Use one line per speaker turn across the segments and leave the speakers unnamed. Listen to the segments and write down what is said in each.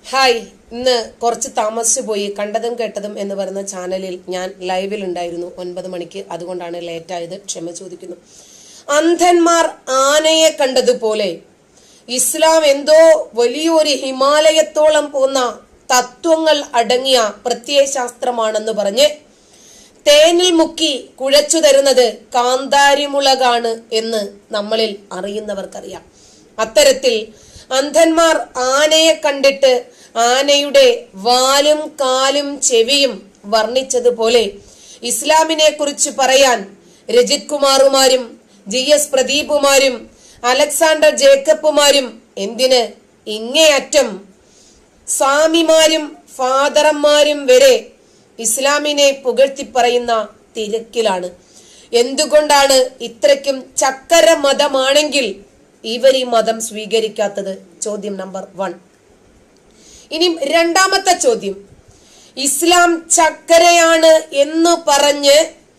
Hi ഇന്ന് കുറച്ച് താമസിച്ചു പോയി കണ്ടതും കേട്ടതും എന്ന് പറയുന്ന ചാനലിൽ ഞാൻ ലൈവിൽ ഉണ്ടായിരുന്നു ഒൻപത് മണിക്ക് അതുകൊണ്ടാണ് ലേറ്റ് ആയത് ക്ഷമ ചോദിക്കുന്നു അന്ധന്മാർ ആനയെ കണ്ടതുപോലെ ഇസ്ലാം എന്തോ വലിയൊരു ഹിമാലയത്തോളം പോന്ന തത്വങ്ങൾ അടങ്ങിയ പ്രത്യയശാസ്ത്രമാണെന്ന് പറഞ്ഞ് തേനിൽ മുക്കി കുഴച്ചു തരുന്നത് കാന്താരിമുളകാണ് എന്ന് നമ്മളിൽ അറിയുന്നവർക്കറിയാം അത്തരത്തിൽ അന്ധന്മാർ ആനയെ കണ്ടിട്ട് ആനയുടെ വാലും കാലും ചെവിയും വർണ്ണിച്ചതുപോലെ ഇസ്ലാമിനെ കുറിച്ച് പറയാൻ രജിത് കുമാറുമാരും ജി എസ് പ്രദീപുമാരും അലക്സാണ്ടർ ജേക്കബുമാരും എന്തിന് ഇങ്ങേയറ്റം സ്വാമിമാരും ഫാദറന്മാരും വരെ ഇസ്ലാമിനെ പുകഴ്ത്തി പറയുന്ന തിരക്കിലാണ് എന്തുകൊണ്ടാണ് ഇത്രയ്ക്കും ചക്കര മതമാണെങ്കിൽ ഇവർ ഈ മതം സ്വീകരിക്കാത്തത് ചോദ്യം നമ്പർ വൺ ഇനി രണ്ടാമത്തെ ചോദ്യം ഇസ്ലാം ചക്കരയാണ് എന്ന് പറഞ്ഞ്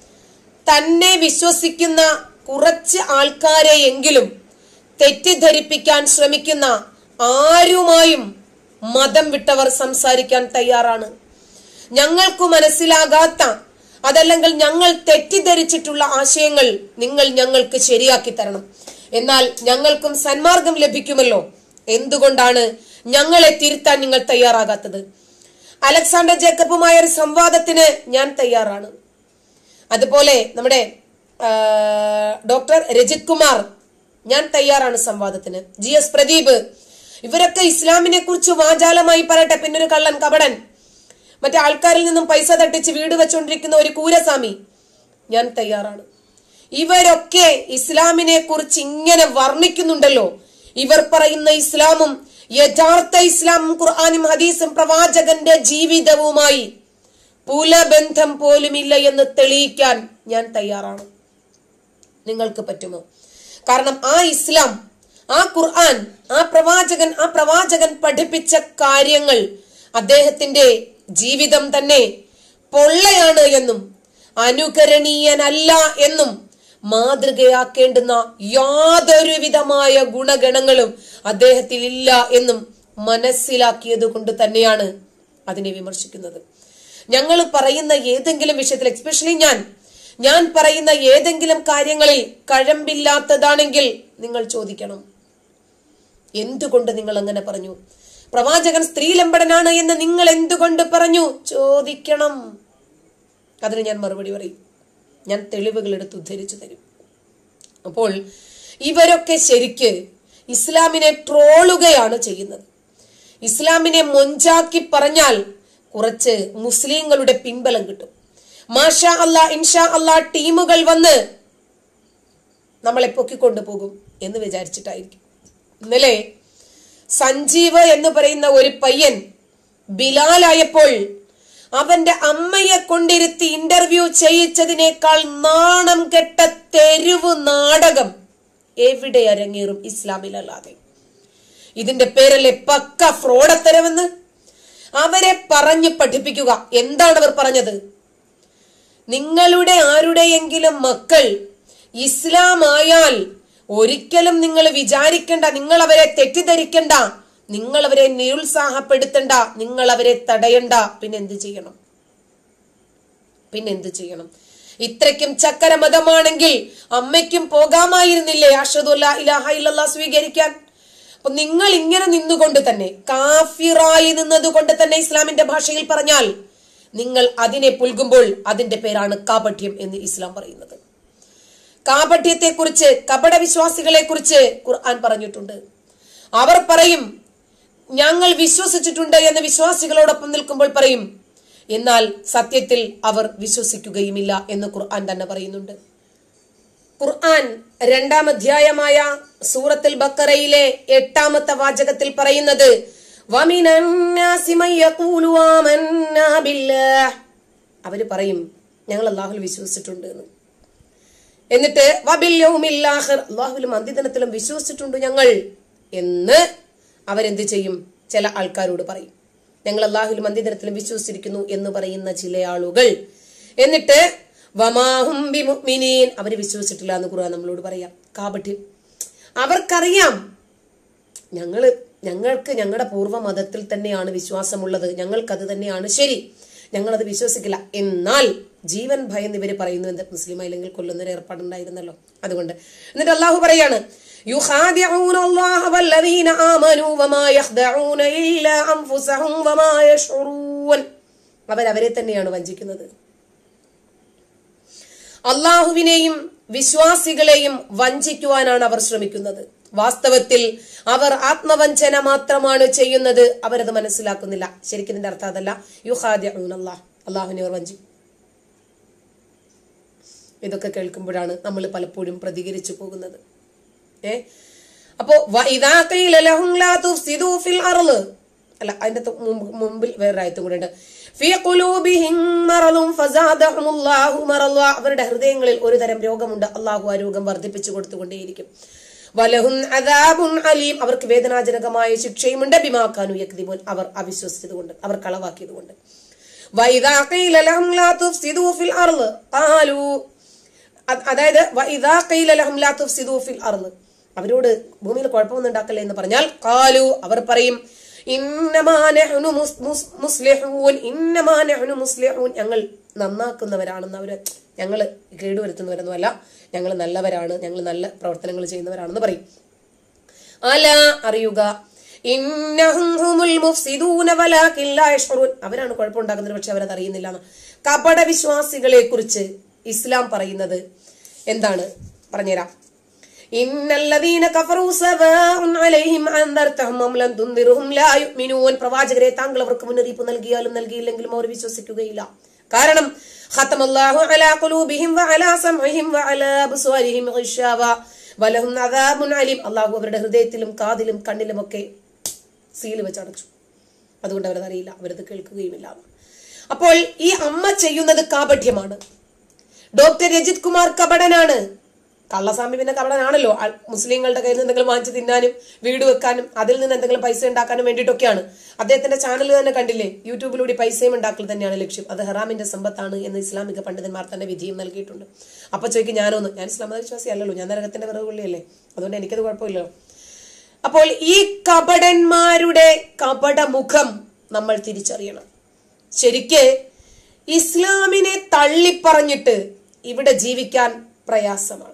തന്നെ വിശ്വസിക്കുന്ന കുറച്ച് ആൾക്കാരെയെങ്കിലും തെറ്റിദ്ധരിപ്പിക്കാൻ ശ്രമിക്കുന്ന ആരുമായും മതം വിട്ടവർ സംസാരിക്കാൻ തയ്യാറാണ് ഞങ്ങൾക്ക് മനസ്സിലാകാത്ത അതല്ലെങ്കിൽ ഞങ്ങൾ തെറ്റിദ്ധരിച്ചിട്ടുള്ള ആശയങ്ങൾ നിങ്ങൾ ഞങ്ങൾക്ക് ശരിയാക്കി തരണം എന്നാൽ ഞങ്ങൾക്കും സന്മാർഗം ലഭിക്കുമല്ലോ എന്തുകൊണ്ടാണ് ഞങ്ങളെ തിരുത്താൻ നിങ്ങൾ തയ്യാറാകാത്തത് അലക്സാണ്ടർ ജേക്കബുമായ ഒരു സംവാദത്തിന് ഞാൻ തയ്യാറാണ് അതുപോലെ നമ്മുടെ ആ, ഡോക്ടർ രജിത് കുമാർ ഞാൻ തയ്യാറാണ് സംവാദത്തിന് ജി എസ് പ്രദീപ് ഇവരൊക്കെ ഇസ്ലാമിനെ കുറിച്ച് വാചാലമായി പറയട്ടെ പിന്നൊരു കള്ളൻ കപടൻ മറ്റേ ആൾക്കാരിൽ നിന്നും പൈസ തട്ടിച്ച് വീട് വെച്ചുകൊണ്ടിരിക്കുന്ന ഒരു കൂരസ്വാമി ഞാൻ തയ്യാറാണ് ഇവരൊക്കെ ഇസ്ലാമിനെ കുറിച്ച് ഇങ്ങനെ വർണ്ണിക്കുന്നുണ്ടല്ലോ ഇവർ പറയുന്ന ഇസ്ലാമും യഥാർത്ഥ ഇസ്ലാമും ഖുർആാനും ഹദീസും പ്രവാചകന്റെ ജീവിതവുമായി പുലബന്ധം പോലുമില്ല എന്ന് തെളിയിക്കാൻ ഞാൻ തയ്യാറാണ് നിങ്ങൾക്ക് പറ്റുമോ കാരണം ആ ഇസ്ലാം ആ ഖുർആൻ ആ പ്രവാചകൻ ആ പ്രവാചകൻ പഠിപ്പിച്ച കാര്യങ്ങൾ അദ്ദേഹത്തിന്റെ ജീവിതം തന്നെ പൊള്ളയാണ് എന്നും അനുകരണീയനല്ല എന്നും മാതൃകയാക്കേണ്ടുന്ന യാതൊരു വിധമായ ഗുണഗണങ്ങളും അദ്ദേഹത്തിൽ ഇല്ല എന്നും മനസ്സിലാക്കിയത് കൊണ്ട് തന്നെയാണ് അതിനെ വിമർശിക്കുന്നത് ഞങ്ങൾ പറയുന്ന ഏതെങ്കിലും വിഷയത്തിൽ എക്സ്പെഷ്യലി ഞാൻ ഞാൻ പറയുന്ന ഏതെങ്കിലും കാര്യങ്ങളിൽ കഴമ്പില്ലാത്തതാണെങ്കിൽ നിങ്ങൾ ചോദിക്കണം എന്തുകൊണ്ട് നിങ്ങൾ അങ്ങനെ പറഞ്ഞു പ്രവാചകൻ സ്ത്രീലമ്പടനാണ് എന്ന് നിങ്ങൾ എന്തുകൊണ്ട് പറഞ്ഞു ചോദിക്കണം അതിന് ഞാൻ മറുപടി പറയും ഞാൻ തെളിവുകൾ എടുത്ത് ഉദ്ധരിച്ചു തരും അപ്പോൾ ഇവരൊക്കെ ശരിക്ക് ഇസ്ലാമിനെ ട്രോളുകയാണ് ചെയ്യുന്നത് ഇസ്ലാമിനെ മൊഞ്ചാക്കി പറഞ്ഞാൽ കുറച്ച് മുസ്ലിങ്ങളുടെ പിൻബലം കിട്ടും മാഷാ അല്ലാ ഇൻഷാ അല്ലാ ടീമുകൾ വന്ന് നമ്മളെ പൊക്കിക്കൊണ്ടു പോകും എന്ന് വിചാരിച്ചിട്ടായിരിക്കും ഇന്നലെ സഞ്ജീവ് എന്ന് പറയുന്ന ഒരു പയ്യൻ ബിലാലായപ്പോൾ അവന്റെ അമ്മയെ കൊണ്ടിരുത്തി ഇന്റർവ്യൂ ചെയ്യിച്ചതിനേക്കാൾ നാണം കെട്ട തെരുവ് നാടകം എവിടെ അരങ്ങേറും ഇസ്ലാമിലല്ലാതെ ഇതിന്റെ പേരല്ലേ പക്ക ഫ്രോഡത്തരമെന്ന് അവരെ പറഞ്ഞു പഠിപ്പിക്കുക എന്താണ് അവർ പറഞ്ഞത് നിങ്ങളുടെ ആരുടെയെങ്കിലും മക്കൾ ഇസ്ലാം ആയാൽ ഒരിക്കലും നിങ്ങൾ വിചാരിക്കണ്ട നിങ്ങൾ അവരെ തെറ്റിദ്ധരിക്കണ്ട നിങ്ങൾ അവരെ നിരുത്സാഹപ്പെടുത്തണ്ട നിങ്ങൾ അവരെ തടയണ്ട പിന്നെ എന്ത് ചെയ്യണം പിന്നെന്ത് ചെയ്യണം ഇത്രയ്ക്കും ചക്കര മതമാണെങ്കിൽ അമ്മയ്ക്കും പോകാമായിരുന്നില്ലേ അഷദുല്ല ഇലാഹ ഇല്ലല്ലാ സ്വീകരിക്കാൻ അപ്പൊ നിങ്ങൾ ഇങ്ങനെ നിന്നുകൊണ്ട് തന്നെ കാഫിറായി നിന്നതുകൊണ്ട് തന്നെ ഇസ്ലാമിന്റെ ഭാഷയിൽ പറഞ്ഞാൽ നിങ്ങൾ അതിനെ പുൽകുമ്പോൾ അതിന്റെ പേരാണ് കാപഠ്യം എന്ന് ഇസ്ലാം പറയുന്നത് കാപഠ്യത്തെ കുറിച്ച് കപട വിശ്വാസികളെ കുറിച്ച് ഖുർആൻ പറഞ്ഞിട്ടുണ്ട് അവർ പറയും ഞങ്ങൾ വിശ്വസിച്ചിട്ടുണ്ട് എന്ന് വിശ്വാസികളോടൊപ്പം നിൽക്കുമ്പോൾ പറയും എന്നാൽ സത്യത്തിൽ അവർ വിശ്വസിക്കുകയുമില്ല എന്ന് ഖുർആൻ തന്നെ പറയുന്നുണ്ട് ഖുർആൻ രണ്ടാം അധ്യായമായ സൂറത്തുൽ ബക്കറയിലെ എട്ടാമത്തെ വാചകത്തിൽ പറയുന്നത് "വമിന النَّاسِ مَن يَقُولُ آمَنَّا بِاللَّهِ" അവര് പറയും ഞങ്ങൾ അള്ളാഹുൽ വിശ്വസിച്ചിട്ടുണ്ട് എന്ന് എന്നിട്ട് വബിൽ യൗമിൽ ആഖിർ അള്ളാഹുവിലും അന്ത്യദിനത്തിലും വിശ്വസിച്ചിട്ടുണ്ട് ഞങ്ങൾ എന്ന് അവരെന്ത് ചെയ്യും ചില ആൾക്കാരോട് പറയും ഞങ്ങൾ അള്ളാഹുലും അന്ത്യദിനത്തിലും വിശ്വസിച്ചിരിക്കുന്നു എന്ന് പറയുന്ന ചില ആളുകൾ എന്നിട്ട് വമാഹും ബിമുഅ്മിനീൻ അവര് വിശ്വസിച്ചിട്ടില്ല എന്ന് ഖുർആൻ നമ്മളോട് പറയാം കാപട്യം അവർക്കറിയാം ഞങ്ങള് ഞങ്ങൾക്ക് ഞങ്ങളുടെ പൂർവ്വ മതത്തിൽ തന്നെയാണ് വിശ്വാസമുള്ളത് ഞങ്ങൾക്കത് തന്നെയാണ് ശരി ഞങ്ങളത് വിശ്വസിക്കില്ല എന്നാൽ ജീവൻ ഭയന്ന് ഇവര് പറയുന്നു എന്ത് മുസ്ലിം അല്ലെങ്കിൽ കൊല്ലുന്നൊരു ഏർപ്പാടുണ്ടായിരുന്നല്ലോ അതുകൊണ്ട് എന്നിട്ട് അള്ളാഹു പറയാണ് يخادعون الله والذين آمنوا وما يخدعون إلا أنفسهم وما يشعرون അവരവരെ തന്നെയാണ് വഞ്ചിക്കുന്നത് അള്ളാഹുവിനെയും വിശ്വാസികളെയും വഞ്ചിക്കുവാനാണ് അവർ ശ്രമിക്കുന്നത് വാസ്തവത്തിൽ അവർ ആത്മവഞ്ചന മാത്രമാണ് ചെയ്യുന്നത് അവരത് മനസ്സിലാക്കുന്നില്ല ശരിക്കും ഇതിന്റെ അർത്ഥം അതല്ല യുഹാദ്യൂൻ അള്ളാഹ് അള്ളാഹുവിനെ അവർ വഞ്ചി ഇതൊക്കെ കേൾക്കുമ്പോഴാണ് നമ്മൾ പലപ്പോഴും പ്രതികരിച്ചു പോകുന്നത് ഏ അപ്പോ വഇദാ ഖീല ലഹും ലാ തുഫ്സിദൂ ഫിൽ അർള് അല്ല അതിന്റെ തൊ- മുമ്പ് മുമ്പിൽ വേറെ ആയത്തും കൂടെ ഉണ്ട് ഫീ ഖുലൂബിഹിം മറളും ഫസാദഹുമുല്ലാഹു മറള അവരുടെ ഹൃദയങ്ങളിൽ ഒരു തരം രോഗമുണ്ട് അള്ളാഹു ആ രോഗം വർദ്ധിപ്പിച്ചു കൊടുത്തുകൊണ്ടേയിരിക്കും വലഹും അദാബുൻ അലീം അവർക്ക് വേദനാജനകമായ ശിക്ഷയുമുണ്ട് ബിമാക്കാനു യക്തിബുൻ അവർ അവിശ്വസിച്ചതുകൊണ്ട് അവർ കളവാക്കിയതുകൊണ്ട് വൈദാ ഖീല ലഹും ലാ തുഫ്സിദൂ ഫിൽ അർള് ഖാലൂ അത് അതായത് വഇദാ ഖീല ലഹും ലാ തുഫ്സിദൂ ഫിൽ അർള് അവരോട് ഭൂമിയിൽ കുഴപ്പമൊന്നും ഉണ്ടാക്കല്ലേ എന്ന് പറഞ്ഞാൽ കാലു അവർ പറയും ഇന്നമാ നഹ്നു മുസ്- മുസ്- മുസ്ലിഹൂൻ ഇന്നമാ നഹ്നു മുസ്ലിഹൂൻ ഞങ്ങൾ നന്നാക്കുന്നവരാണെന്ന് അവര് ഞങ്ങൾ കേടുവരുത്തുന്നവരൊന്നുമല്ല ഞങ്ങൾ നല്ലവരാണ് ഞങ്ങൾ നല്ല പ്രവർത്തനങ്ങൾ ചെയ്യുന്നവരാണെന്ന് പറയും അല അറിയുക ഇന്നഹും ഹുമുൽ മുഫ്സിദൂന വലാകിൻ ലാ യശ്ഉറൂൻ അവരാണ് കുഴപ്പമുണ്ടാക്കുന്നത് പക്ഷെ അവരത് അറിയുന്നില്ല എന്ന്. കപട വിശ്വാസികളെ കുറിച്ച് ഇസ്ലാം പറയുന്നത് എന്താണ് പറഞ്ഞുതരാം ഇന്നല്ലദീന കഫറൂ സവാഉൻ അലൈഹിം അൻദർതഹും അം ലം തുൻദിറുഹും ലാ യുഅ്മിനൂൻ പ്രവാചകരെ താങ്കൾ അവർക്ക് മുന്നറിയിപ്പ് നൽകിയാലും നൽകിയില്ലെങ്കിലും അവർ വിശ്വസിക്കുകയില്ല കാരണം ഖത്തമല്ലാഹു അലാ ഖുലൂബിഹിം വഅലാ സംഇഹിം വഅലാ അബ്സ്വാരിഹിം ഗിശാവ വലഹും അദാബുൻ അലീം അല്ലാഹു അവരുടെ ഹൃദയത്തിലും കാതിലും കണ്ണിലുമൊക്കെ സീല് വെച്ചടച്ചു അതുകൊണ്ട് അവരത് അറിയില്ല അവരത് കേൾക്കുകയുമില്ല അപ്പോൾ ഈ അമ്മ ചെയ്യുന്നത് കാപഠ്യമാണ് ഡോക്ടർ രജിത് കുമാർ കപടനാണ് കള്ളസ്വാമി പിന്നെ കപടനാണല്ലോ ആൾ- മുസ്ലിങ്ങളുടെ കയ്യിൽ നിന്ന് എന്തെങ്കിലും വാങ്ങിച്ച് തിന്നാനും വീട് വെക്കാനും അതിൽ നിന്ന് എന്തെങ്കിലും പൈസ ഉണ്ടാക്കാനും വേണ്ടിയിട്ടൊക്കെയാണ് അദ്ദേഹത്തിന്റെ ചാനൽ തന്നെ കണ്ടില്ലേ യൂട്യൂബിലൂടെ പൈസയും ഉണ്ടാക്കൽ തന്നെയാണ് ലക്ഷ്യം അത് ഹറാമിന്റെ സമ്പത്താണ് എന്ന് ഇസ്ലാമിക പണ്ഡിതന്മാർ തന്നെ വിധിയും നൽകിയിട്ടുണ്ട് അപ്പൊ ചോദിക്കും ഞാനൊന്ന് ഞാൻ ഇസ്ലാം മതവിശ്വാസി അല്ലല്ലോ ഞാൻ നരകത്തിന്റെ വിറകുള്ളിയല്ലേ അതുകൊണ്ട് എനിക്കത് കുഴപ്പമില്ലല്ലോ അപ്പോൾ ഈ കപടന്മാരുടെ കപടമുഖം നമ്മൾ തിരിച്ചറിയണം ശരിക്ക് ഇസ്ലാമിനെ തള്ളിപ്പറഞ്ഞിട്ട് ഇവിടെ ജീവിക്കാൻ പ്രയാസമാണ്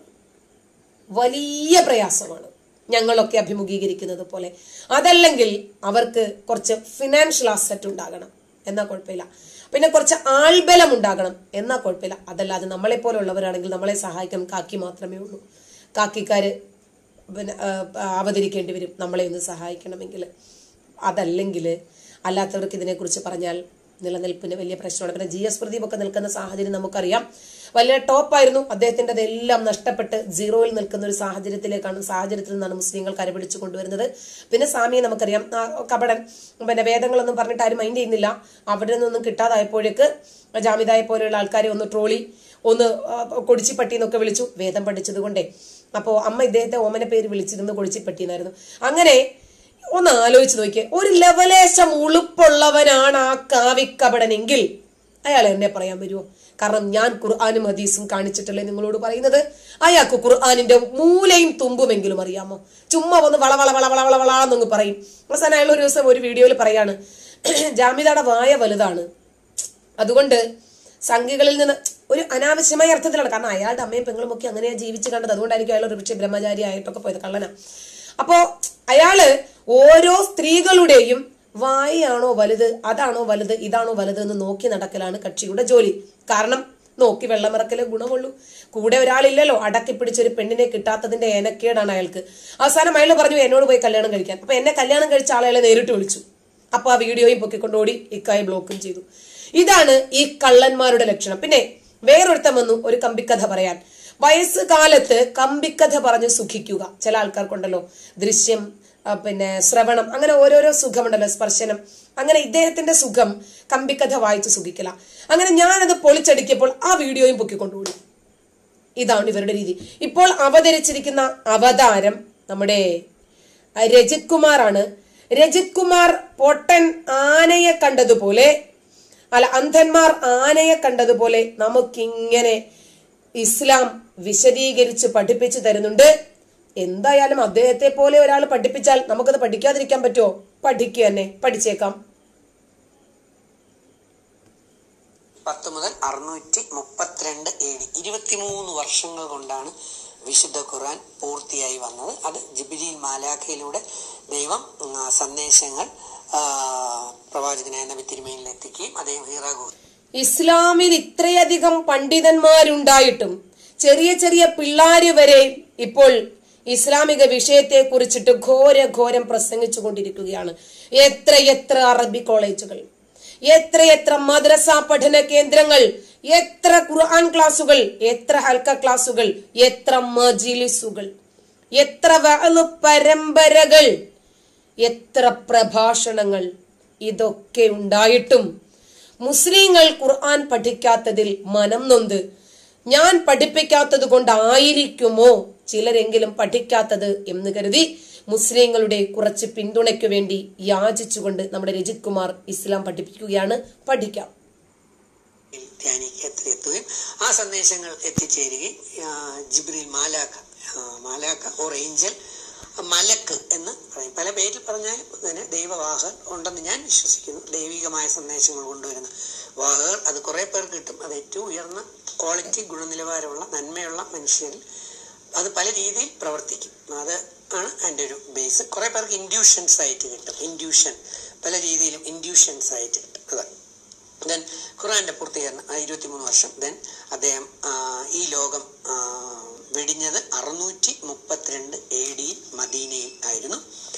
വലിയ പ്രയാസമാണ് ഞങ്ങളൊക്കെ അഭിമുഖീകരിക്കുന്നത് പോലെ അതല്ലെങ്കിൽ അവർക്ക് കുറച്ച് ഫിനാൻഷ്യൽ അസറ്റ് ഉണ്ടാകണം എന്നാ കുഴപ്പമില്ല പിന്നെ കുറച്ച് ആൾബലം ഉണ്ടാകണം എന്നാ കുഴപ്പമില്ല അതല്ലാതെ നമ്മളെ പോലുള്ളവരാണെങ്കിൽ നമ്മളെ സഹായിക്കാൻ കാക്കി മാത്രമേ ഉള്ളൂ കാക്കിക്കാര് പിന്നെ ആ, അവതരിക്കേണ്ടി വരും നമ്മളെ ഒന്ന് സഹായിക്കണമെങ്കിൽ അതല്ലെങ്കിൽ അല്ലാത്തവർക്ക് ഇതിനെക്കുറിച്ച് പറഞ്ഞാൽ നിലനിൽപ്പിന് വലിയ പ്രശ്നമാണ് പിന്നെ ജി എസ് പ്രദീപ് ഒക്കെ നിൽക്കുന്ന സാഹചര്യം നമുക്കറിയാം വലിയ ടോപ്പായിരുന്നു അദ്ദേഹത്തിന്റെ അതെല്ലാം നഷ്ടപ്പെട്ട് സീറോയിൽ നിൽക്കുന്ന ഒരു സാഹചര്യത്തിലേക്കാണ് സാഹചര്യത്തിൽ നിന്നാണ് മുസ്ലിങ്ങൾ കരപിടിച്ചു കൊണ്ടുവരുന്നത് പിന്നെ സ്വാമിയെ നമുക്കറിയാം ആ, കപടൻ പിന്നെ വേദങ്ങളൊന്നും പറഞ്ഞിട്ട് ആരും മൈൻഡ് ചെയ്യുന്നില്ല അവിടെ നിന്നൊന്നും കിട്ടാതായപ്പോഴേക്ക് ജാമിതായെ പോലെയുള്ള ആൾക്കാരെ ഒന്ന് ട്രോളി ഒന്ന് ആ, കൊടിച്ചിപ്പട്ടി എന്നൊക്കെ വിളിച്ചു വേദം പഠിച്ചത് കൊണ്ടേ അപ്പോ അമ്മ ഇദ്ദേഹത്തെ ഓമന പേര് വിളിച്ചിരുന്നു കൊടിച്ചിപ്പട്ടി എന്നായിരുന്നു അങ്ങനെ ഒന്ന് ആലോചിച്ച് നോക്കിയേ ഒരു ലെവലേശം ഉളുപ്പുള്ളവനാണ് ആ കാവിക്കപടനെങ്കിൽ അയാൾ എന്നെ പറയാൻ വരുമോ കാരണം ഞാൻ ഖുർആാനും ഹദീസും കാണിച്ചിട്ടല്ലേ നിങ്ങളോട് പറയുന്നത് അയാൾക്ക് ഖുർആാനിന്റെ മൂലയും തുമ്പുമെങ്കിലും അറിയാമോ ചുമ്മാ ഒന്ന് വള വള വള വള വള വളാന്നങ്ങ് പറയും അവസാനം അയാൾ ഒരു ദിവസം ഒരു വീഡിയോയിൽ പറയാണ് ജാമിതയുടെ വായ വലുതാണ് അതുകൊണ്ട് സംഘികളിൽ നിന്ന് ഒരു അനാവശ്യമായ അർത്ഥത്തിലാണ് കാരണം അയാളുടെ അമ്മയും പെങ്ങളും ഒക്കെ അങ്ങനെയാ ജീവിച്ച് കണ്ടത് അതുകൊണ്ടായിരിക്കും അയാൾ ഒരു പക്ഷേ ബ്രഹ്മചാരി ആയിട്ടൊക്കെ പോയത് കള്ളന അപ്പോ അയാള് ഓരോ സ്ത്രീകളുടെയും വായാണോ വലുത് അതാണോ വലുത് ഇതാണോ വലുത് എന്ന് നോക്കി നടക്കലാണ് കക്ഷിയുടെ ജോലി കാരണം നോക്കി വെള്ളമിറക്കലെ ഗുണമുള്ളൂ കൂടെ ഒരാളില്ലല്ലോ അടക്കി പിടിച്ചൊരു പെണ്ണിനെ കിട്ടാത്തതിന്റെ ഏനക്കേടാണ് അയാൾക്ക് അവസാനം അയാൾ പറഞ്ഞു എന്നോട് പോയി കല്യാണം കഴിക്കാൻ അപ്പൊ എന്നെ കല്യാണം കഴിച്ച ആളെ നേരിട്ട് വിളിച്ചു അപ്പൊ ആ വീഡിയോയും പൊക്കിക്കൊണ്ടോടി ഇക്കായി ബ്ലോക്കും ചെയ്തു ഇതാണ് ഈ കള്ളന്മാരുടെ ലക്ഷണം പിന്നെ വേറൊരുത്തം വന്നു ഒരു കമ്പിക്കഥ പറയാൻ വയസ്സ് കാലത്ത് കമ്പിക്കഥ പറഞ്ഞ് സുഖിക്കുക ചില ആൾക്കാർക്കുണ്ടല്ലോ ദൃശ്യം ആ, പിന്നെ ശ്രവണം അങ്ങനെ ഓരോരോ സുഖമുണ്ടല്ലോ സ്പർശനം അങ്ങനെ ഇദ്ദേഹത്തിന്റെ സുഖം കമ്പിക്കഥ വായിച്ച് സുഖിക്കല അങ്ങനെ ഞാനത് പൊളിച്ചടിക്കപ്പോൾ ആ വീഡിയോയും പൊക്കിക്കൊണ്ടുപോയി ഇതാണ് ഇവരുടെ രീതി ഇപ്പോൾ അവതരിച്ചിരിക്കുന്ന അവതാരം നമ്മുടെ അഹ്, രജിത് കുമാറാണ് രജിത് കുമാർ പൊട്ടൻ ആനയെ കണ്ടതുപോലെ അല്ല അന്ധന്മാർ ആനയെ കണ്ടതുപോലെ നമുക്കിങ്ങനെ ഇസ്ലാം വിശദീകരിച്ച് പഠിപ്പിച്ചു തരുന്നുണ്ട് എന്തായാലും അദ്ദേഹത്തെ പോലെ ഒരാൾ പഠിപ്പിച്ചാൽ നമുക്കത് പഠിക്കാതിരിക്കാൻ പറ്റുമോ പഠിക്കുക തന്നെ പഠിച്ചേക്കാം
പത്ത് മുതൽ അറുന്നൂറ്റി മുപ്പത്തിരണ്ട് എ ഡി ഇരുപത്തിമൂന്ന് വർഷങ്ങൾ കൊണ്ടാണ് വിശുദ്ധ ഖുർആൻ പൂർത്തിയായി വന്നത് അത് ജിബിലിൽ മാലാഖയിലൂടെ ദൈവം ഉം, ആ, സന്ദേശങ്ങൾ ആ, പ്രവാചകനായ നബി തിരുമേനിൽ എത്തിക്കുകയും അദ്ദേഹം ഹീറാഗു
ഇസ്ലാമിൽ ഇത്രയധികം പണ്ഡിതന്മാരുണ്ടായിട്ടും ചെറിയ ചെറിയ പിള്ളാര് വരെ ഇപ്പോൾ ഇസ്ലാമിക വിഷയത്തെ കുറിച്ചിട്ട് ഘോര ഘോരം പ്രസംഗിച്ചു കൊണ്ടിരിക്കുകയാണ് എത്ര എത്ര അറബി കോളേജുകൾ എത്ര എത്ര മദ്രസ പഠന കേന്ദ്രങ്ങൾ എത്ര ഖുർആൻ ക്ലാസുകൾ എത്ര ഹൽക്ക ക്ലാസുകൾ എത്ര മജിലിസുകൾ എത്ര വഅള് പരമ്പരകൾ എത്ര പ്രഭാഷണങ്ങൾ ഇതൊക്കെ ഉണ്ടായിട്ടും മുസ്ലിങ്ങൾ ഖുർആൻ പഠിക്കാത്തതിൽ മനം നൊന്ത് ഞാൻ പഠിപ്പിക്കാത്തത് കൊണ്ടായിരിക്കുമോ ചിലരെങ്കിലും പഠിക്കാത്തത് എന്ന് കരുതി മുസ്ലിങ്ങളുടെ കുറച്ച് പിന്തുണയ്ക്കു വേണ്ടി യാചിച്ചുകൊണ്ട് നമ്മുടെ രജിത് കുമാർ ഇസ്ലാം പഠിപ്പിക്കുകയാണ് പഠിക്കാം
ധ്യാനിക്ക് എത്തുകയും ആ സന്ദേശങ്ങൾ എത്തിച്ചേരുകയും ആ, ജിബ്രീൽ മാലാക്ക ആ, മാലാക്ക ഓർ ഏഞ്ചൽ മലക്ക് എന്ന് പറയും പല പേരിൽ പറഞ്ഞാൽ തന്നെ ദൈവവാഹകർ ഉണ്ടെന്ന് ഞാൻ വിശ്വസിക്കുന്നു ദൈവികമായ സന്ദേശങ്ങൾ കൊണ്ടുവരുന്ന വാഹകർ അത് കുറെ പേർക്ക് കിട്ടും അത് ഏറ്റവും ഉയർന്ന ക്വാളിറ്റി ഗുണനിലവാരമുള്ള നന്മയുള്ള മനുഷ്യരിൽ അത് പല രീതിയിൽ പ്രവർത്തിക്കും അത് ആണ് അതിൻ്റെ ഒരു ബേസ് കുറെ പേർക്ക് ഇൻഡ്യൂഷൻസ് ആയിട്ട് കിട്ടും ഇൻഡ്യൂഷൻ പല രീതിയിലും ഇൻഡ്യൂഷൻസ് ആയിട്ട് കിട്ടും അതാണ് ദെൻ ഖുറാന്റെ പൂർത്തീകരണം ആ ഇരുപത്തിമൂന്ന് വർഷം ദെൻ അദ്ദേഹം ആ, ഈ ലോകം ആ, വെടിഞ്ഞത് അറുന്നൂറ്റി മുപ്പത്തിരണ്ട് എ ഡിയിൽ മദീനയിൽ ആയിരുന്നു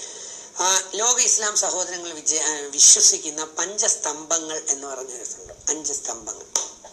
ആ, ലോക ഇസ്ലാം സഹോദരങ്ങൾ വിജയ ആ, വിശ്വസിക്കുന്ന പഞ്ചസ്തംഭങ്ങൾ എന്ന് പറഞ്ഞ രസമുണ്ട് അഞ്ച് സ്തംഭങ്ങൾ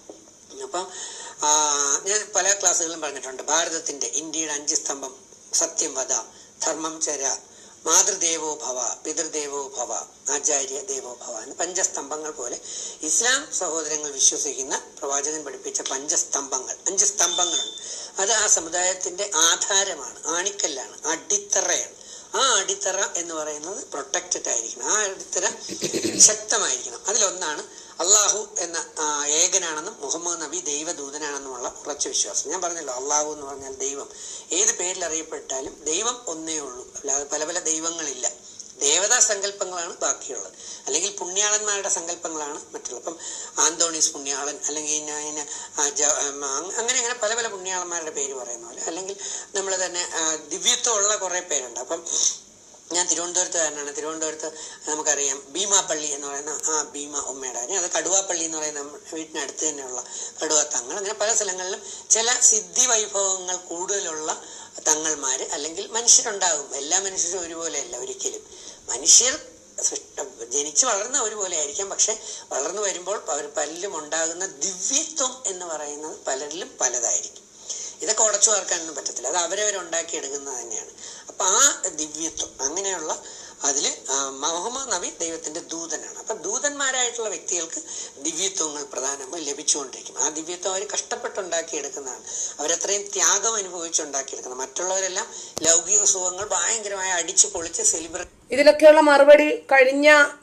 അപ്പം ആ, ഞാൻ പല ക്ലാസ്സുകളിലും പറഞ്ഞിട്ടുണ്ട് ഭാരതത്തിന്റെ ഇന്ത്യയുടെ അഞ്ച് സ്തംഭം സത്യം വധ ധർമ്മം ചര മാതൃദേവോ ഭവ പിതൃദേവോ ഭവ ആചാര്യ ദേവോ ഭവ എന്ന് പഞ്ചസ്തംഭങ്ങൾ പോലെ ഇസ്ലാം സഹോദരങ്ങൾ വിശ്വസിക്കുന്ന പ്രവാചകൻ പഠിപ്പിച്ച പഞ്ചസ്തംഭങ്ങൾ അഞ്ച് സ്തംഭങ്ങളുണ്ട് അത് ആ സമുദായത്തിന്റെ ആധാരമാണ് ആണിക്കല്ലാണ് അടിത്തറയാണ് ആ അടിത്തറ എന്ന് പറയുന്നത് പ്രൊട്ടക്റ്റഡ് ആയിരിക്കണം ആ അടിത്തറ ശക്തമായിരിക്കണം അതിലൊന്നാണ് അള്ളാഹു എന്ന ആ, ഏകനാണെന്നും മുഹമ്മദ് നബി ദൈവദൂതനാണെന്നുമുള്ള ഉറച്ച വിശ്വാസം ഞാൻ പറഞ്ഞല്ലോ അള്ളാഹു എന്ന് പറഞ്ഞാൽ ദൈവം ഏത് പേരിൽ അറിയപ്പെട്ടാലും ദൈവം ഒന്നേ ഉള്ളൂ അല്ലാതെ പല പല ദൈവങ്ങളില്ല ദേവതാ സങ്കല്പങ്ങളാണ് ബാക്കിയുള്ളത് അല്ലെങ്കിൽ പുണ്യാളന്മാരുടെ സങ്കല്പങ്ങളാണ് മറ്റുള്ളത് അപ്പം ആന്തോണീസ് പുണ്യാളൻ അല്ലെങ്കിൽ ഇന്ന ഇന്ന ആ ജ- ഉം, അങ് അങ്ങനെ അങ്ങനെ പല പല പുണ്യാളന്മാരുടെ പേര് പറയുന്ന പോലെ അല്ലെങ്കിൽ നമ്മൾ തന്നെ ആ, ദിവ്യത്വമുള്ള കുറെ പേരുണ്ട് അപ്പം ഞാൻ തിരുവനന്തപുരത്തുകാരനാണ് തിരുവനന്തപുരത്ത് നമുക്കറിയാം ഭീമാപ്പള്ളി എന്ന് പറയുന്ന ആ ഭീമ ഉമ്മയുടെ കാര്യം അത് കടുവാപ്പള്ളി എന്ന് പറയുന്ന നമ്മുടെ വീട്ടിനടുത്ത് തന്നെയുള്ള കടുവ തങ്ങൾ അങ്ങനെ പല സ്ഥലങ്ങളിലും ചില സിദ്ധി വൈഭവങ്ങൾ കൂടുതലുള്ള തങ്ങൾമാര് അല്ലെങ്കിൽ മനുഷ്യരുണ്ടാകും എല്ലാ മനുഷ്യരും ഒരുപോലെയല്ല ഒരിക്കലും മനുഷ്യർ സൃഷ്ട ജനിച്ചു വളർന്ന ഒരുപോലെ ആയിരിക്കാം പക്ഷെ വളർന്നു വരുമ്പോൾ അവർ പലരിലും ഉണ്ടാകുന്ന ദിവ്യത്വം എന്ന് പറയുന്നത് പലരിലും പലതായിരിക്കും ഇതൊക്കെ ഉടച്ചു ചേർക്കാനൊന്നും പറ്റത്തില്ല അത് അവരവരുണ്ടാക്കിയെടുക്കുന്നത് തന്നെയാണ് അപ്പൊ ആ ദിവ്യത്വം അങ്ങനെയുള്ള അതില് ആ, മുഹമ്മദ് നബി ദൈവത്തിന്റെ ദൂതനാണ് അപ്പൊ ദൂതന്മാരായിട്ടുള്ള വ്യക്തികൾക്ക് ദിവ്യത്വങ്ങൾ പ്രധാനമായി ലഭിച്ചുകൊണ്ടിരിക്കും ആ ദിവ്യത്വം അവർ കഷ്ടപ്പെട്ടുണ്ടാക്കിയെടുക്കുന്നതാണ് അവരത്രയും ത്യാഗം അനുഭവിച്ചുണ്ടാക്കിയെടുക്കുന്നത് മറ്റുള്ളവരെല്ലാം ലൗകിക സുഖങ്ങൾ ഭയങ്കരമായി അടിച്ചു പൊളിച്ച് സെലിബ്രേറ്റ്
ഇതിനൊക്കെയുള്ള മറുപടി കഴിഞ്ഞ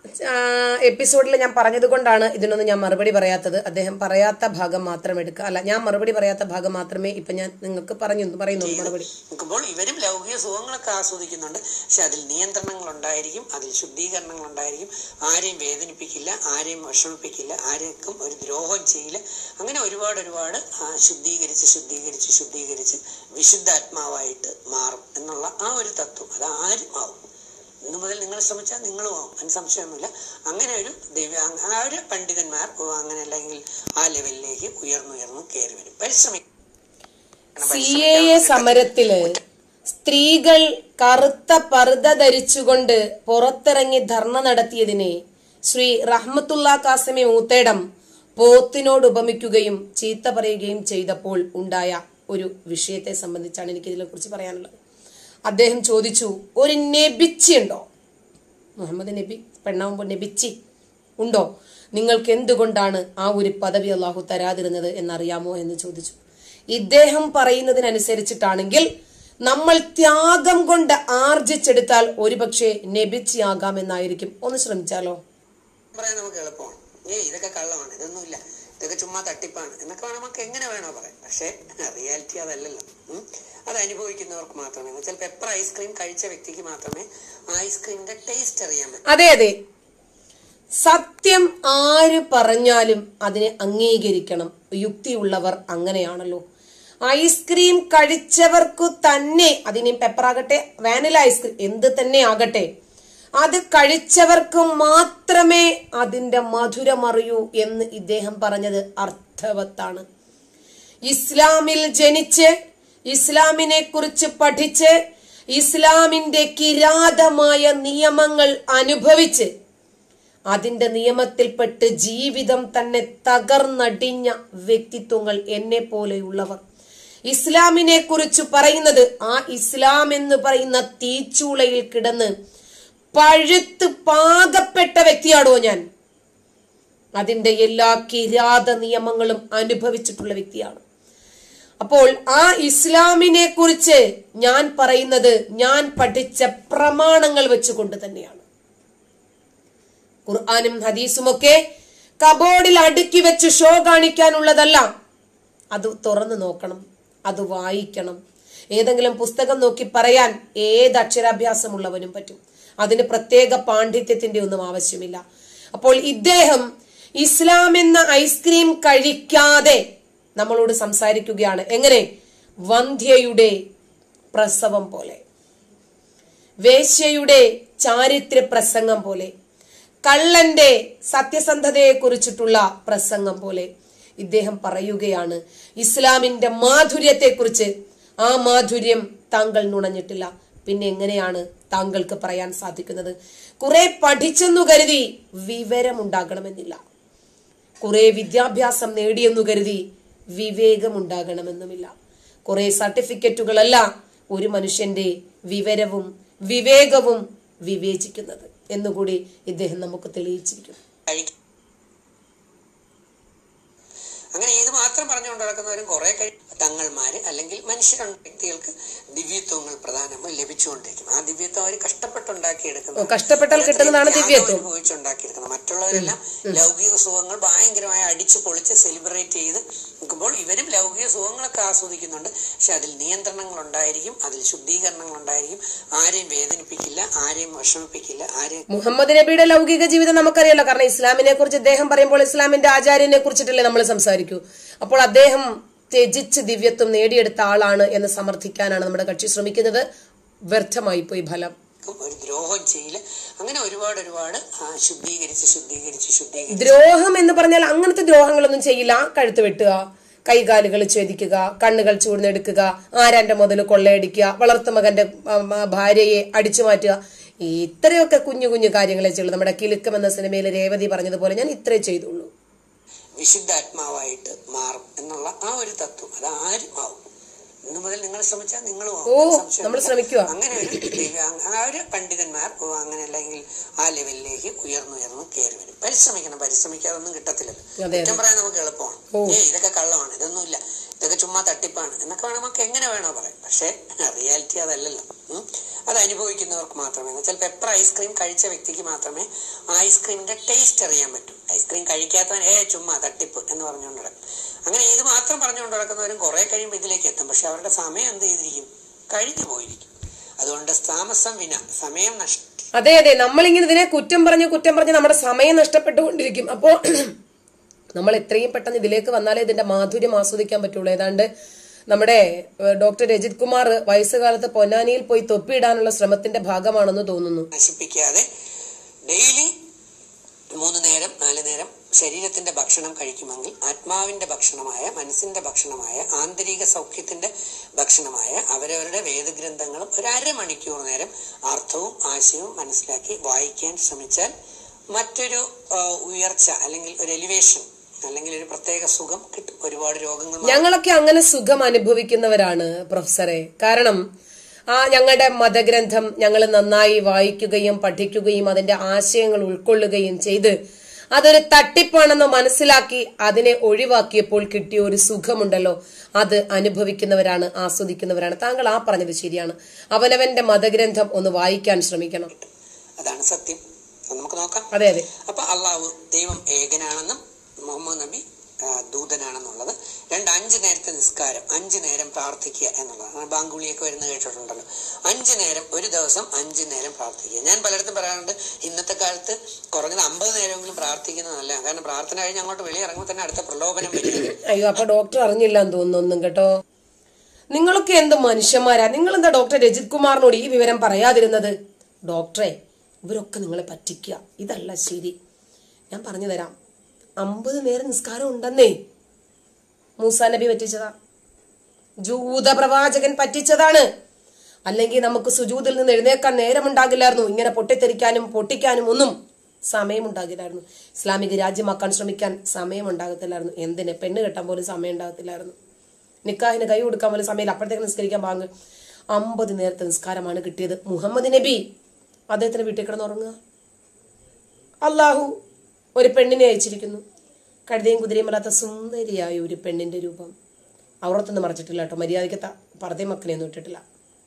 എപ്പിസോഡിൽ ഞാൻ പറഞ്ഞത് കൊണ്ടാണ് ഇതിനൊന്നും ഞാൻ മറുപടി പറയാത്തത് അദ്ദേഹം പറയാത്ത ഭാഗം മാത്രം എടുക്കുക അല്ല ഞാൻ മറുപടി പറയാത്ത ഭാഗം മാത്രമേ ഇപ്പൊ ഞാൻ നിങ്ങൾക്ക് പറഞ്ഞു പറയുന്നുള്ളൂ മറുപടി
നിൽക്കുമ്പോൾ ഇവരും ലൗകിക സുഖങ്ങളൊക്കെ ആസ്വദിക്കുന്നുണ്ട് പക്ഷെ അതിൽ നിയന്ത്രണങ്ങൾ ഉണ്ടായിരിക്കും അതിൽ ശുദ്ധീകരണങ്ങൾ ഉണ്ടായിരിക്കും ആരെയും വേദനിപ്പിക്കില്ല ആരെയും വിഷമിപ്പിക്കില്ല ആർക്കും ഒരു ദ്രോഹം ചെയ്യില്ല അങ്ങനെ ഒരുപാട് ഒരുപാട് ആ, ശുദ്ധീകരിച്ച് ശുദ്ധീകരിച്ച് ശുദ്ധീകരിച്ച് വിശുദ്ധാത്മാവായിട്ട് മാറും എന്നുള്ള ആ ഒരു തത്വം അത് ആരും ആവും ഇന്നു മുതൽ നിങ്ങൾ ശ്രമിച്ചാൽ നിങ്ങളും ആവും അതിന് സംശയമൊന്നുമില്ല അങ്ങനെ ഒരു ദിവ്യ ആ ഒരു പണ്ഡിതന്മാർ ഓ, അങ്ങനെ അല്ലെങ്കിൽ ആ ലെവലിലേക്ക് ഉയർന്നുയർന്ന് കയറി വരും പരിശ്രമിക്കും
സി എ എ സമരത്തില് സ്ത്രീകൾ കറുത്ത പർദ്ദ ധരിച്ചുകൊണ്ട് പുറത്തിറങ്ങി ധർണ നടത്തിയതിനെ ശ്രീ റഹ്മത്തുള്ള കാസിമി മൂത്തേടം പോത്തിനോട് ഉപമിക്കുകയും ചീത്ത പറയുകയും ചെയ്തപ്പോൾ ഉണ്ടായ ഒരു വിഷയത്തെ സംബന്ധിച്ചാണ് എനിക്ക് ഇതിനെ കുറിച്ച് പറയാനുള്ളത് അദ്ദേഹം ചോദിച്ചു ഒരു നെബിച്ചി ഉണ്ടോ മുഹമ്മദ് നബി പെണ്ണാവുമ്പോൾ നബിച്ചി ഉണ്ടോ നിങ്ങൾക്ക് എന്തുകൊണ്ടാണ് ആ ഒരു പദവി അള്ളാഹു തരാതിരുന്നത് എന്നറിയാമോ എന്ന് ചോദിച്ചു ഇദ്ദേഹം പറയുന്നതിനനുസരിച്ചിട്ടാണെങ്കിൽ നമ്മൾ ത്യാഗം കൊണ്ട് ആർജിച്ചെടുത്താൽ ഒരുപക്ഷെ നബിച്ചിയാകാം എന്നായിരിക്കും ഒന്ന് ശ്രമിച്ചാലോ
പറയാൻ നമുക്ക് എളുപ്പമാണ് ഏയ് ഇതൊക്കെ കള്ളമാണ് ഇതൊന്നുമില്ല ഇതൊക്കെ ചുമ്മാ തട്ടിപ്പാണ് എന്നൊക്കെ വേണം നമുക്ക് എങ്ങനെ വേണോ പറയാം പക്ഷേ റിയാലിറ്റി അതല്ലല്ലോ ഉം. അത് അനുഭവിക്കുന്നവർക്ക് മാത്രമേ ചിലപ്പോൾ പെപ്പർ ഐസ്ക്രീം കഴിച്ച വ്യക്തിക്ക് മാത്രമേ ഐസ്ക്രീമിന്റെ ടേസ്റ്റ് അറിയാൻ പറ്റൂ
അതെ അതെ സത്യം ആര് പറഞ്ഞാലും അതിനെ അംഗീകരിക്കണം യുക്തിയുള്ളവർ അങ്ങനെയാണല്ലോ ഐസ്ക്രീം കഴിച്ചവർക്കു തന്നെ അതിന് പെപ്പറാകട്ടെ വാനില ഐസ്ക്രീം എന്ത് തന്നെ ആകട്ടെ അത് കഴിച്ചവർക്ക് മാത്രമേ അതിന്റെ മധുരം അറിയൂ എന്ന് ഇദ്ദേഹം പറഞ്ഞത് അർത്ഥവത്താണ് ഇസ്ലാമിൽ ജനിച്ച് ഇസ്ലാമിനെ കുറിച്ച് പഠിച്ച് ഇസ്ലാമിന്റെ കിരാതമായ നിയമങ്ങൾ അനുഭവിച്ച് അതിന്റെ നിയമത്തിൽപ്പെട്ട് ജീവിതം തന്നെ തകർന്നടിഞ്ഞ വ്യക്തിത്വങ്ങൾ എന്നെ പോലെയുള്ളവർ ഇസ്ലാമിനെ കുറിച്ച് പറയുന്നത് ആ ഇസ്ലാം എന്ന് പറയുന്ന തീച്ചൂളയിൽ കിടന്ന് പഴുത്ത് പാകപ്പെട്ട വ്യക്തിയാണോ ഞാൻ അതിന്റെ എല്ലാ കിരാത നിയമങ്ങളും അനുഭവിച്ചിട്ടുള്ള വ്യക്തിയാണ് അപ്പോൾ ആ ഇസ്ലാമിനെ കുറിച്ച് ഞാൻ പറയുന്നത് ഞാൻ പഠിച്ച പ്രമാണങ്ങൾ വെച്ചുകൊണ്ട് തന്നെയാണ് ഖുർആാനും ഹദീസുമൊക്കെ കബോർഡിൽ അടുക്കി വെച്ച് ഷോ കാണിക്കാനുള്ളതല്ല അത് തുറന്നു നോക്കണം അത് വായിക്കണം ഏതെങ്കിലും പുസ്തകം നോക്കി പറയാൻ ഏത് അക്ഷരാഭ്യാസമുള്ളവനും പറ്റും അതിന് പ്രത്യേക പാണ്ഡിത്യത്തിന്റെ ഒന്നും ആവശ്യമില്ല അപ്പോൾ ഇദ്ദേഹം ഇസ്ലാം എന്ന ഐസ്ക്രീം കഴിക്കാതെ നമ്മളോട് സംസാരിക്കുകയാണ് എങ്ങനെ വന്ധ്യയുടെ പ്രസവം പോലെ വേശ്യയുടെ ചാരിത്ര പ്രസംഗം പോലെ കള്ളന്റെ സത്യസന്ധതയെ കുറിച്ചിട്ടുള്ള പ്രസംഗം പോലെ ഇദ്ദേഹം പറയുകയാണ് ഇസ്ലാമിന്റെ മാധുര്യത്തെക്കുറിച്ച് ആ മാധുര്യം താങ്കൾ നുണഞ്ഞിട്ടില്ല പിന്നെ എങ്ങനെയാണ് താങ്കൾക്ക് പറയാൻ സാധിക്കുന്നത് കുറെ പഠിച്ചെന്നു കരുതി വിവരമുണ്ടാകണമെന്നില്ല കുറെ വിദ്യാഭ്യാസം നേടിയെന്നു കരുതി വിവേകമുണ്ടാകണമെന്നുമില്ല കുറെ സർട്ടിഫിക്കറ്റുകളല്ല ഒരു മനുഷ്യന്റെ വിവരവും വിവേകവും വിവേചിക്കുന്നത് എന്നുകൂടി ഇദ്ദേഹം നമുക്ക് തെളിയിച്ചിരിക്കുന്നു
കഴിക്കും അങ്ങനെ ഇത് മാത്രം പറഞ്ഞുകൊണ്ട് നടക്കുന്നവരും കുറെ കഴി തങ്ങൾമാര് അല്ലെങ്കിൽ മനുഷ്യരുണ്ട് വ്യക്തികൾക്ക് ദിവ്യത്വങ്ങൾ പ്രധാനമായി ലഭിച്ചുകൊണ്ടിരിക്കും ആ ദിവ്യത്വം അവർ കഷ്ടപ്പെട്ടുണ്ടാക്കിയെടുക്കുന്നത്
ഓ, കഷ്ടപ്പെട്ടാൽ കിട്ടുന്നതാണ് ദിവ്യത്വം.
അനുഭവിച്ചുണ്ടാക്കിയെടുക്കുന്നത് മറ്റുള്ളവരെല്ലാം ലൗകിക സുഖങ്ങൾ ഭയങ്കരമായി അടിച്ചു പൊളിച്ച് സെലിബ്രേറ്റ് ചെയ്ത് നിൽക്കുമ്പോൾ ഇവരും ലൗകിക സുഖങ്ങളൊക്കെ ആസ്വദിക്കുന്നുണ്ട് പക്ഷെ അതിൽ നിയന്ത്രണങ്ങൾ ഉണ്ടായിരിക്കും അതിൽ ശുദ്ധീകരണങ്ങൾ ഉണ്ടായിരിക്കും ആരെയും വേദനിപ്പിക്കില്ല ആരെയും വിഷമിപ്പിക്കില്ല ആരെയും
മുഹമ്മദ് നബിയുടെ ലൗകിക ജീവിതം നമുക്കറിയാലോ കാരണം ഇസ്ലാമിനെ കുറിച്ച് ഇദ്ദേഹം പറയുമ്പോൾ ഇസ്ലാമിന്റെ ആചാര്യനെ കുറിച്ചിട്ടല്ലേ നമ്മൾ സംസാരിക്കൂ അപ്പോൾ അദ്ദേഹം ത്യജിച്ച് ദിവ്യത്വം നേടിയെടുത്ത ആളാണ് എന്ന് സമർത്ഥിക്കാനാണ് നമ്മുടെ കക്ഷി ശ്രമിക്കുന്നത് വ്യർത്ഥമായി പോയി ഫലം
ഒരു ദ്രോഹം ചെയ്യില്ല അങ്ങനെ ഒരുപാട് ഒരുപാട് ആ, ശുദ്ധീകരിച്ച് ശുദ്ധീകരിച്ച് ശുദ്ധീകരിച്ച്
ദ്രോഹം എന്ന് പറഞ്ഞാൽ അങ്ങനത്തെ ദ്രോഹങ്ങളൊന്നും ചെയ്യില്ല കഴുത്ത് വെട്ടുക കൈകാലുകൾ ഛേദിക്കുക കണ്ണുകൾ ചൂഴ്ന്നെടുക്കുക ആരാന്റെ മുതൽ കൊള്ളയടിക്കുക വളർത്തുമകന്റെ ഉം, ആ, ഭാര്യയെ അടിച്ചു മാറ്റുക ഇത്രയൊക്കെ കുഞ്ഞു കുഞ്ഞു കാര്യങ്ങളെ ചെയ്യുള്ളൂ നമ്മുടെ കിലുക്കം എന്ന സിനിമയിൽ രേവതി പറഞ്ഞതുപോലെ ഞാൻ ഇത്രേ ചെയ്തുള്ളൂ
വിശുദ്ധാത്മാവായിട്ട് മാറും എന്നുള്ള ആ ഒരു തത്വം അത് ആരും ആവും ഇന്നു മുതൽ നിങ്ങൾ ശ്രമിച്ചാൽ നിങ്ങളും ആവും.
ഓ,
അതിൽ സംശയമൊന്നുമില്ല.
നമ്മൾ ശ്രമിക്കുക.
അങ്ങനെ ഒരു ദിവ്യ- ആ ഒരു പണ്ഡിതന്മാർ ഓ, അങ്ങനെ അല്ലെങ്കിൽ ആ ലെവലിലേക്ക് ഉയർന്നുയർന്ന് കയറി വരും പരിശ്രമിക്കണം പരിശ്രമിക്കാതെ ഒന്നും കിട്ടത്തില്ലല്ലോ
അതെ.
കുറ്റം പറയാൻ നമുക്ക് എളുപ്പമാണ്
ഓ.
ഏ ഇതൊക്കെ കള്ളമാണ് ഇതൊന്നുമില്ല ഇതൊക്കെ ചുമ്മാ തട്ടിപ്പാണ് എന്നൊക്കെ വേണം നമുക്ക് എങ്ങനെ വേണോ പറയാം പക്ഷേ റിയാലിറ്റി അതല്ലല്ലോ ഉം. അത് അനുഭവിക്കുന്നവർക്ക് മാത്രമേ ചിലപ്പോൾ പെപ്പർ ഐസ്ക്രീം കഴിച്ച വ്യക്തിക്ക് മാത്രമേ ഐസ്ക്രീമിന്റെ ടേസ്റ്റ് അറിയാൻ പറ്റൂ ഐസ്ക്രീം കഴിക്കാത്തവൻ ഏ ചുമ്മാ തട്ടിപ്പ് എന്ന് പറഞ്ഞുകൊണ്ട് നടക്കും അങ്ങനെ ഇത് മാത്രം പറഞ്ഞുകൊണ്ട് നടക്കുന്നവരും കുറെ കഴിയുമ്പോൾ ഇതിലേക്ക് എത്തും പക്ഷെ അവരുടെ സമയം എന്ത് ചെയ്തിരിക്കും കഴിഞ്ഞു പോയിരിക്കും അതുകൊണ്ട് താമസം വിന സമയം നഷ്ട
അതെ അതെ നമ്മളിങ്ങനെ ഇതിനെ കുറ്റം പറഞ്ഞ് കുറ്റം പറഞ്ഞ് നമ്മുടെ സമയം നഷ്ടപ്പെട്ടുകൊണ്ടിരിക്കും അപ്പോ നമ്മൾ എത്രയും പെട്ടെന്ന് ഇതിലേക്ക് വന്നാലേ ഇതിന്റെ മാധുര്യം ആസ്വദിക്കാൻ പറ്റുള്ളൂ ഏതാണ്ട് നമ്മുടെ ഏഹ്, ഡോക്ടർ രജിത് കുമാർ വയസ്സുകാലത്ത് പൊന്നാനിയിൽ പോയി തൊപ്പിയിടാനുള്ള ശ്രമത്തിന്റെ ഭാഗമാണെന്ന് തോന്നുന്നു
നശിപ്പിക്കാതെ ഡെയിലി മൂന്ന് നേരം നാല് നേരം ശരീരത്തിന്റെ ഭക്ഷണം കഴിക്കുമെങ്കിൽ ആത്മാവിന്റെ ഭക്ഷണമായ മനസ്സിന്റെ ഭക്ഷണമായ ആന്തരിക സൗഖ്യത്തിന്റെ ഭക്ഷണമായ അവരവരുടെ വേദഗ്രന്ഥങ്ങളും ഒരു അരമണിക്കൂർ നേരം അർത്ഥവും ആശയവും മനസ്സിലാക്കി വായിക്കാൻ ശ്രമിച്ചാൽ മറ്റൊരു ആ, ഉയർച്ച അല്ലെങ്കിൽ ഒരു എലിവേഷൻ അല്ലെങ്കിൽ ഒരു പ്രത്യേക സുഖം കിട്ടും ഒരുപാട് രോഗങ്ങൾ മാറും.
ഞങ്ങളൊക്കെ അങ്ങനെ സുഖം അനുഭവിക്കുന്നവരാണ് പ്രൊഫസറെ കാരണം ആ ഞങ്ങളുടെ മതഗ്രന്ഥം ഞങ്ങൾ നന്നായി വായിക്കുകയും പഠിക്കുകയും അതിന്റെ ആശയങ്ങൾ ഉൾക്കൊള്ളുകയും ചെയ്ത് അതൊരു തട്ടിപ്പാണെന്ന് മനസ്സിലാക്കി അതിനെ ഒഴിവാക്കിയപ്പോൾ കിട്ടിയ ഒരു സുഖമുണ്ടല്ലോ അത് അനുഭവിക്കുന്നവരാണ് ആസ്വദിക്കുന്നവരാണ് താങ്കൾ ആ പറഞ്ഞത് ശരിയാണ് അവനവന്റെ മതഗ്രന്ഥം ഒന്ന് വായിക്കാൻ ശ്രമിക്കണം
അതാണ് സത്യം അത് നമുക്ക് നോക്കാം
അതെ അതെ
അപ്പൊ അള്ളാഹു ദൈവം ഏകനാണെന്നും മുഹമ്മദ് നബി ആ, ദൂതനാണെന്നുള്ളത് രണ്ട് അഞ്ച് നേരത്തെ നിസ്കാരം അഞ്ച് നേരം പ്രാർത്ഥിക്കുക എന്നുള്ളതാണ് ബാങ്കുളിയൊക്കെ വരുന്ന കേട്ടിട്ടുണ്ടല്ലോ അഞ്ച് നേരം ഒരു ദിവസം അഞ്ച് നേരം പ്രാർത്ഥിക്കുക ഞാൻ പലയിടത്തും പറയാറുണ്ട് ഇന്നത്തെ കാലത്ത് കുറഞ്ഞത് അമ്പത് നേരമെങ്കിലും പ്രാർത്ഥിക്കുന്നത് നല്ലതാണ് കാരണം പ്രാർത്ഥന കഴിഞ്ഞ് അങ്ങോട്ട് വെളിയിറങ്ങുമ്പോൾ തന്നെ അടുത്ത പ്രലോഭനം വരും
അയ്യോ അപ്പൊ ഡോക്ടർ അറിഞ്ഞില്ല എന്ന് തോന്നുന്നു ഒന്നും കേട്ടോ നിങ്ങളൊക്കെ എന്ത് മനുഷ്യന്മാരാ നിങ്ങൾ എന്താ ഡോക്ടർ രജിത് കുമാറിനോട് ഈ വിവരം പറയാതിരുന്നത് ഡോക്ടറെ ഇവരൊക്കെ നിങ്ങളെ പറ്റിക്കുക ഇതല്ല ശരി ഞാൻ പറഞ്ഞു തരാം അമ്പത് നേരം നിസ്കാരം ഉണ്ടെന്നേ മൂസാ നബി പറ്റിച്ചതാ ജൂത പ്രവാചകൻ പറ്റിച്ചതാണ് അല്ലെങ്കിൽ നമുക്ക് സുജൂതിൽ നിന്ന് എഴുന്നേക്കാൻ നേരമുണ്ടാകില്ലായിരുന്നു ഇങ്ങനെ പൊട്ടിത്തെറിക്കാനും പൊട്ടിക്കാനും ഒന്നും സമയമുണ്ടാകില്ലായിരുന്നു ഇസ്ലാമിക രാജ്യമാക്കാൻ ശ്രമിക്കാൻ സമയമുണ്ടാകത്തില്ലായിരുന്നു എന്തിന് പെണ്ണ് കെട്ടാൻ പോലും സമയം ഉണ്ടാകത്തില്ലായിരുന്നു നിക്കാഹിന് കൈ കൊടുക്കാൻ പോലും സമയമില്ല അപ്പോഴത്തേക്ക് നിസ്കരിക്കാൻ പാങ്ങ് അമ്പത് നേരത്തെ നിസ്കാരമാണ് കിട്ടിയത് മുഹമ്മദ് നബി അദ്ദേഹത്തിന് വീട്ടിൽ കിടന്നുറങ്ങുക അള്ളാഹു ഒരു പെണ്ണിനെ അയച്ചിരിക്കുന്നു കഴുതയും കുതിരയും അല്ലാത്ത സുന്ദരിയായ ഒരു പെണ്ണിന്റെ രൂപം അവറത്തൊന്നും മറച്ചിട്ടില്ല കേട്ടോ മര്യാദയ്ക്ക് ത- പർദ്ദയും മക്കനെയൊന്നും ഇട്ടിട്ടില്ല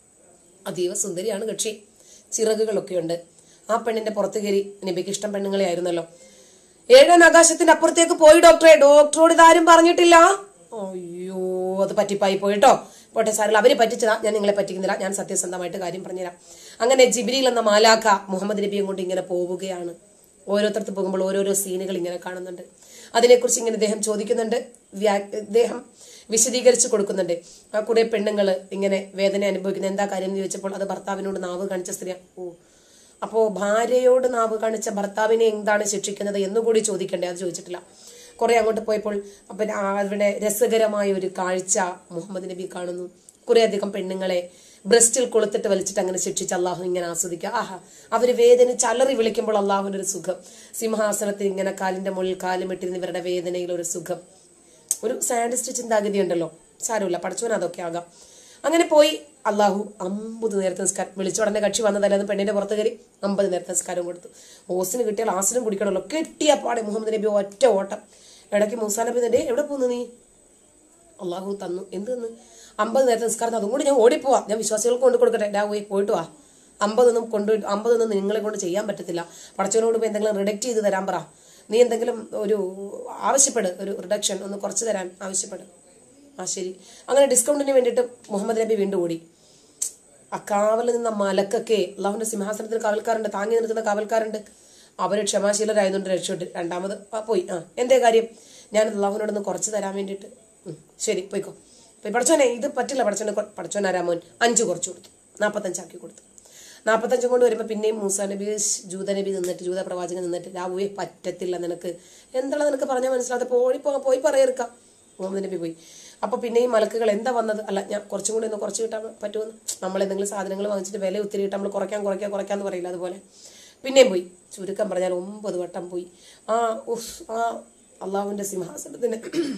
അതീവ സുന്ദരിയാണ് കക്ഷി ചിറകുകളൊക്കെ ഉണ്ട് ആ പെണ്ണിന്റെ പുറത്ത് കയറി നബിക്ക് ഇഷ്ടം പെണ്ണുങ്ങളെ ആയിരുന്നല്ലോ ഏഴാം ആകാശത്തിന്റെ അപ്പുറത്തേക്ക് പോയി ഡോക്ടറെ ഡോക്ടറോട് ഇതാരും പറഞ്ഞിട്ടില്ല അയ്യോ അത് പറ്റിപ്പായി പോയിട്ടോ പോട്ടെ സാറിൽ അവര് പറ്റിച്ചതാ ഞാൻ നിങ്ങളെ പറ്റിക്കുന്നില്ല ഞാൻ സത്യസന്ധമായിട്ട് കാര്യം പറഞ്ഞുതരാം അങ്ങനെ ജിബിരിയിൽ എന്ന മാലാഖ മുഹമ്മദ് നബിയും കൊണ്ട് ഇങ്ങനെ പോവുകയാണ് ഓരോരുത്തർക്ക് പോകുമ്പോൾ ഓരോരോ സീനുകൾ ഇങ്ങനെ കാണുന്നുണ്ട് അതിനെക്കുറിച്ച് ഇങ്ങനെ ഇദ്ദേഹം ചോദിക്കുന്നുണ്ട് വ്യാ- ഇദ്ദേഹം വിശദീകരിച്ചു കൊടുക്കുന്നുണ്ട് ആ കുറെ പെണ്ണുങ്ങൾ ഇങ്ങനെ വേദന അനുഭവിക്കുന്നത് എന്താ കാര്യം എന്ന് ചോദിച്ചപ്പോൾ അത് ഭർത്താവിനോട് നാവ് കാണിച്ച സ്ത്രീ ഓ അപ്പോ ഭാര്യയോട് നാവ് കാണിച്ച ഭർത്താവിനെ എന്താണ് ശിക്ഷിക്കുന്നത് എന്നുകൂടി ചോദിക്കണ്ടേ അത് ചോദിച്ചിട്ടില്ല കുറെ അങ്ങോട്ട് പോയപ്പോൾ അപ്പൊ അവിടെ രസകരമായ ഒരു കാഴ്ച മുഹമ്മദ് നബി കാണുന്നു കുറെ അധികം പെണ്ണുങ്ങളെ ബ്രസ്റ്റിൽ കൊളുത്തിട്ട് വലിച്ചിട്ട് അങ്ങനെ ശിക്ഷിച്ച് അള്ളാഹു ഇങ്ങനെ ആസ്വദിക്കുക ആഹാ അവര് വേദനിച്ച് അലറി വിളിക്കുമ്പോൾ അള്ളാഹുവിന്റെ ഒരു സുഖം സിംഹാസനത്തിൽ ഇങ്ങനെ കാലിന്റെ മുകളിൽ കാലും ഇട്ടിരുന്ന ഇവരുടെ വേദനയിൽ ഒരു സുഖം ഒരു സാഡിസ്റ്റ് ചിന്താഗതി ഉണ്ടല്ലോ സാരമില്ല പഠിച്ചവൻ അതൊക്കെ ആകാം അങ്ങനെ പോയി അള്ളാഹു അമ്പത് നേരത്തെ നിസ്കാരം വിളിച്ചുടനെ കക്ഷി വന്നതല്ലാതെ പെണ്ണിന്റെ പുറത്ത് കയറി അമ്പത് നേരത്തെ നിസ്കാരം കൊടുത്തു ഓസിന് കിട്ടിയാൽ ആസിനും കുടിക്കണമല്ലോ കെട്ടിയ പാടെ മുഹമ്മദ് നബി ഒറ്റ ഓട്ടം ഇടയ്ക്ക് മൂസാ നബി നിന്റെ എവിടെ പോകുന്നു നീ അള്ളാഹു തന്നു എന്ത് തന്നു അമ്പത് നേരത്തെ നിസ്കാരം അതും കൂടി ഞാൻ ഓടിപ്പോവാ ഞാൻ വിശ്വാസികൾക്ക് കൊണ്ട് കൊടുക്കട്ടെ ഡാ പോയി പോയിട്ട് വാ അമ്പതൊന്നും കൊണ്ട് അമ്പതൊന്നും നിങ്ങളെ കൊണ്ട് ചെയ്യാൻ പറ്റത്തില്ല പടച്ചവനോട് പോയി എന്തെങ്കിലും റിഡക്റ്റ് ചെയ്ത് തരാൻ പറ നീ എന്തെങ്കിലും ഒരു ആവശ്യപ്പെട് ഒരു റിഡക്ഷൻ ഒന്ന് കുറച്ച് തരാൻ ആവശ്യപ്പെട് ആ ശരി അങ്ങനെ ഡിസ്കൗണ്ടിന് വേണ്ടിയിട്ട് മുഹമ്മദ് നബി വീണ്ടും ഓടി ആ കാവലിൽ നിന്ന മലക്കൊക്കെ അള്ളാഹുന്റെ സിംഹാസനത്തിൽ കാവൽക്കാരുണ്ട് താങ്ങി നിർത്തുന്ന കാവൽക്കാരുണ്ട് അവര് ക്ഷമാശീലരായതുകൊണ്ട് രക്ഷപ്പെട്ടു രണ്ടാമത് ആ, പോയി ആ എന്തേ കാര്യം ഞാൻ അള്ളാഹുവിനോടൊന്ന് കുറച്ച് തരാൻ വേണ്ടിയിട്ട് ഉം, ശരി പോയിക്കോ പോയി പഠിച്ചോനെ ഇത് പറ്റില്ല പഠിച്ചോനെ കൊ- പഠിച്ചോൻ ആരാമോൻ അഞ്ച് കുറച്ച് കൊടുത്തു നാൽപ്പത്തഞ്ചാക്കി കൊടുത്തു നാൽപ്പത്തഞ്ചും കൊണ്ട് വരുമ്പോൾ പിന്നെയും മൂസാ നബി ജൂത നബി നിന്നിട്ട് ജൂത പ്രവാചകൻ നിന്നിട്ട് രാവുവേ പറ്റത്തില്ല നിനക്ക് എന്താണ് നിനക്ക് പറഞ്ഞാൽ മനസ്സിലാതെ പോയി പോ- പോയി പറയെടുക്കാം മുഹമ്മദ് നബി പോയി അപ്പൊ പിന്നെയും മലക്കുകൾ എന്താ വന്നത് അല്ല ഞാൻ കുറച്ചും കൂടി ഒന്ന് കുറച്ച് കിട്ടാൻ പറ്റുമെന്ന് നമ്മൾ എന്തെങ്കിലും സാധനങ്ങൾ വാങ്ങിച്ചിട്ട് വില ഒത്തിരി കിട്ടാൻ നമ്മൾ കുറയ്ക്കാൻ കുറയ്ക്കാൻ കുറയ്ക്കാന്ന് പറയില്ല അതുപോലെ പിന്നെയും പോയി ചുരുക്കം പറഞ്ഞാൽ ഒമ്പത് വട്ടം പോയി ആ ഉഫ് ആ അള്ളാഹുവിന്റെ സിംഹാസനത്തിന്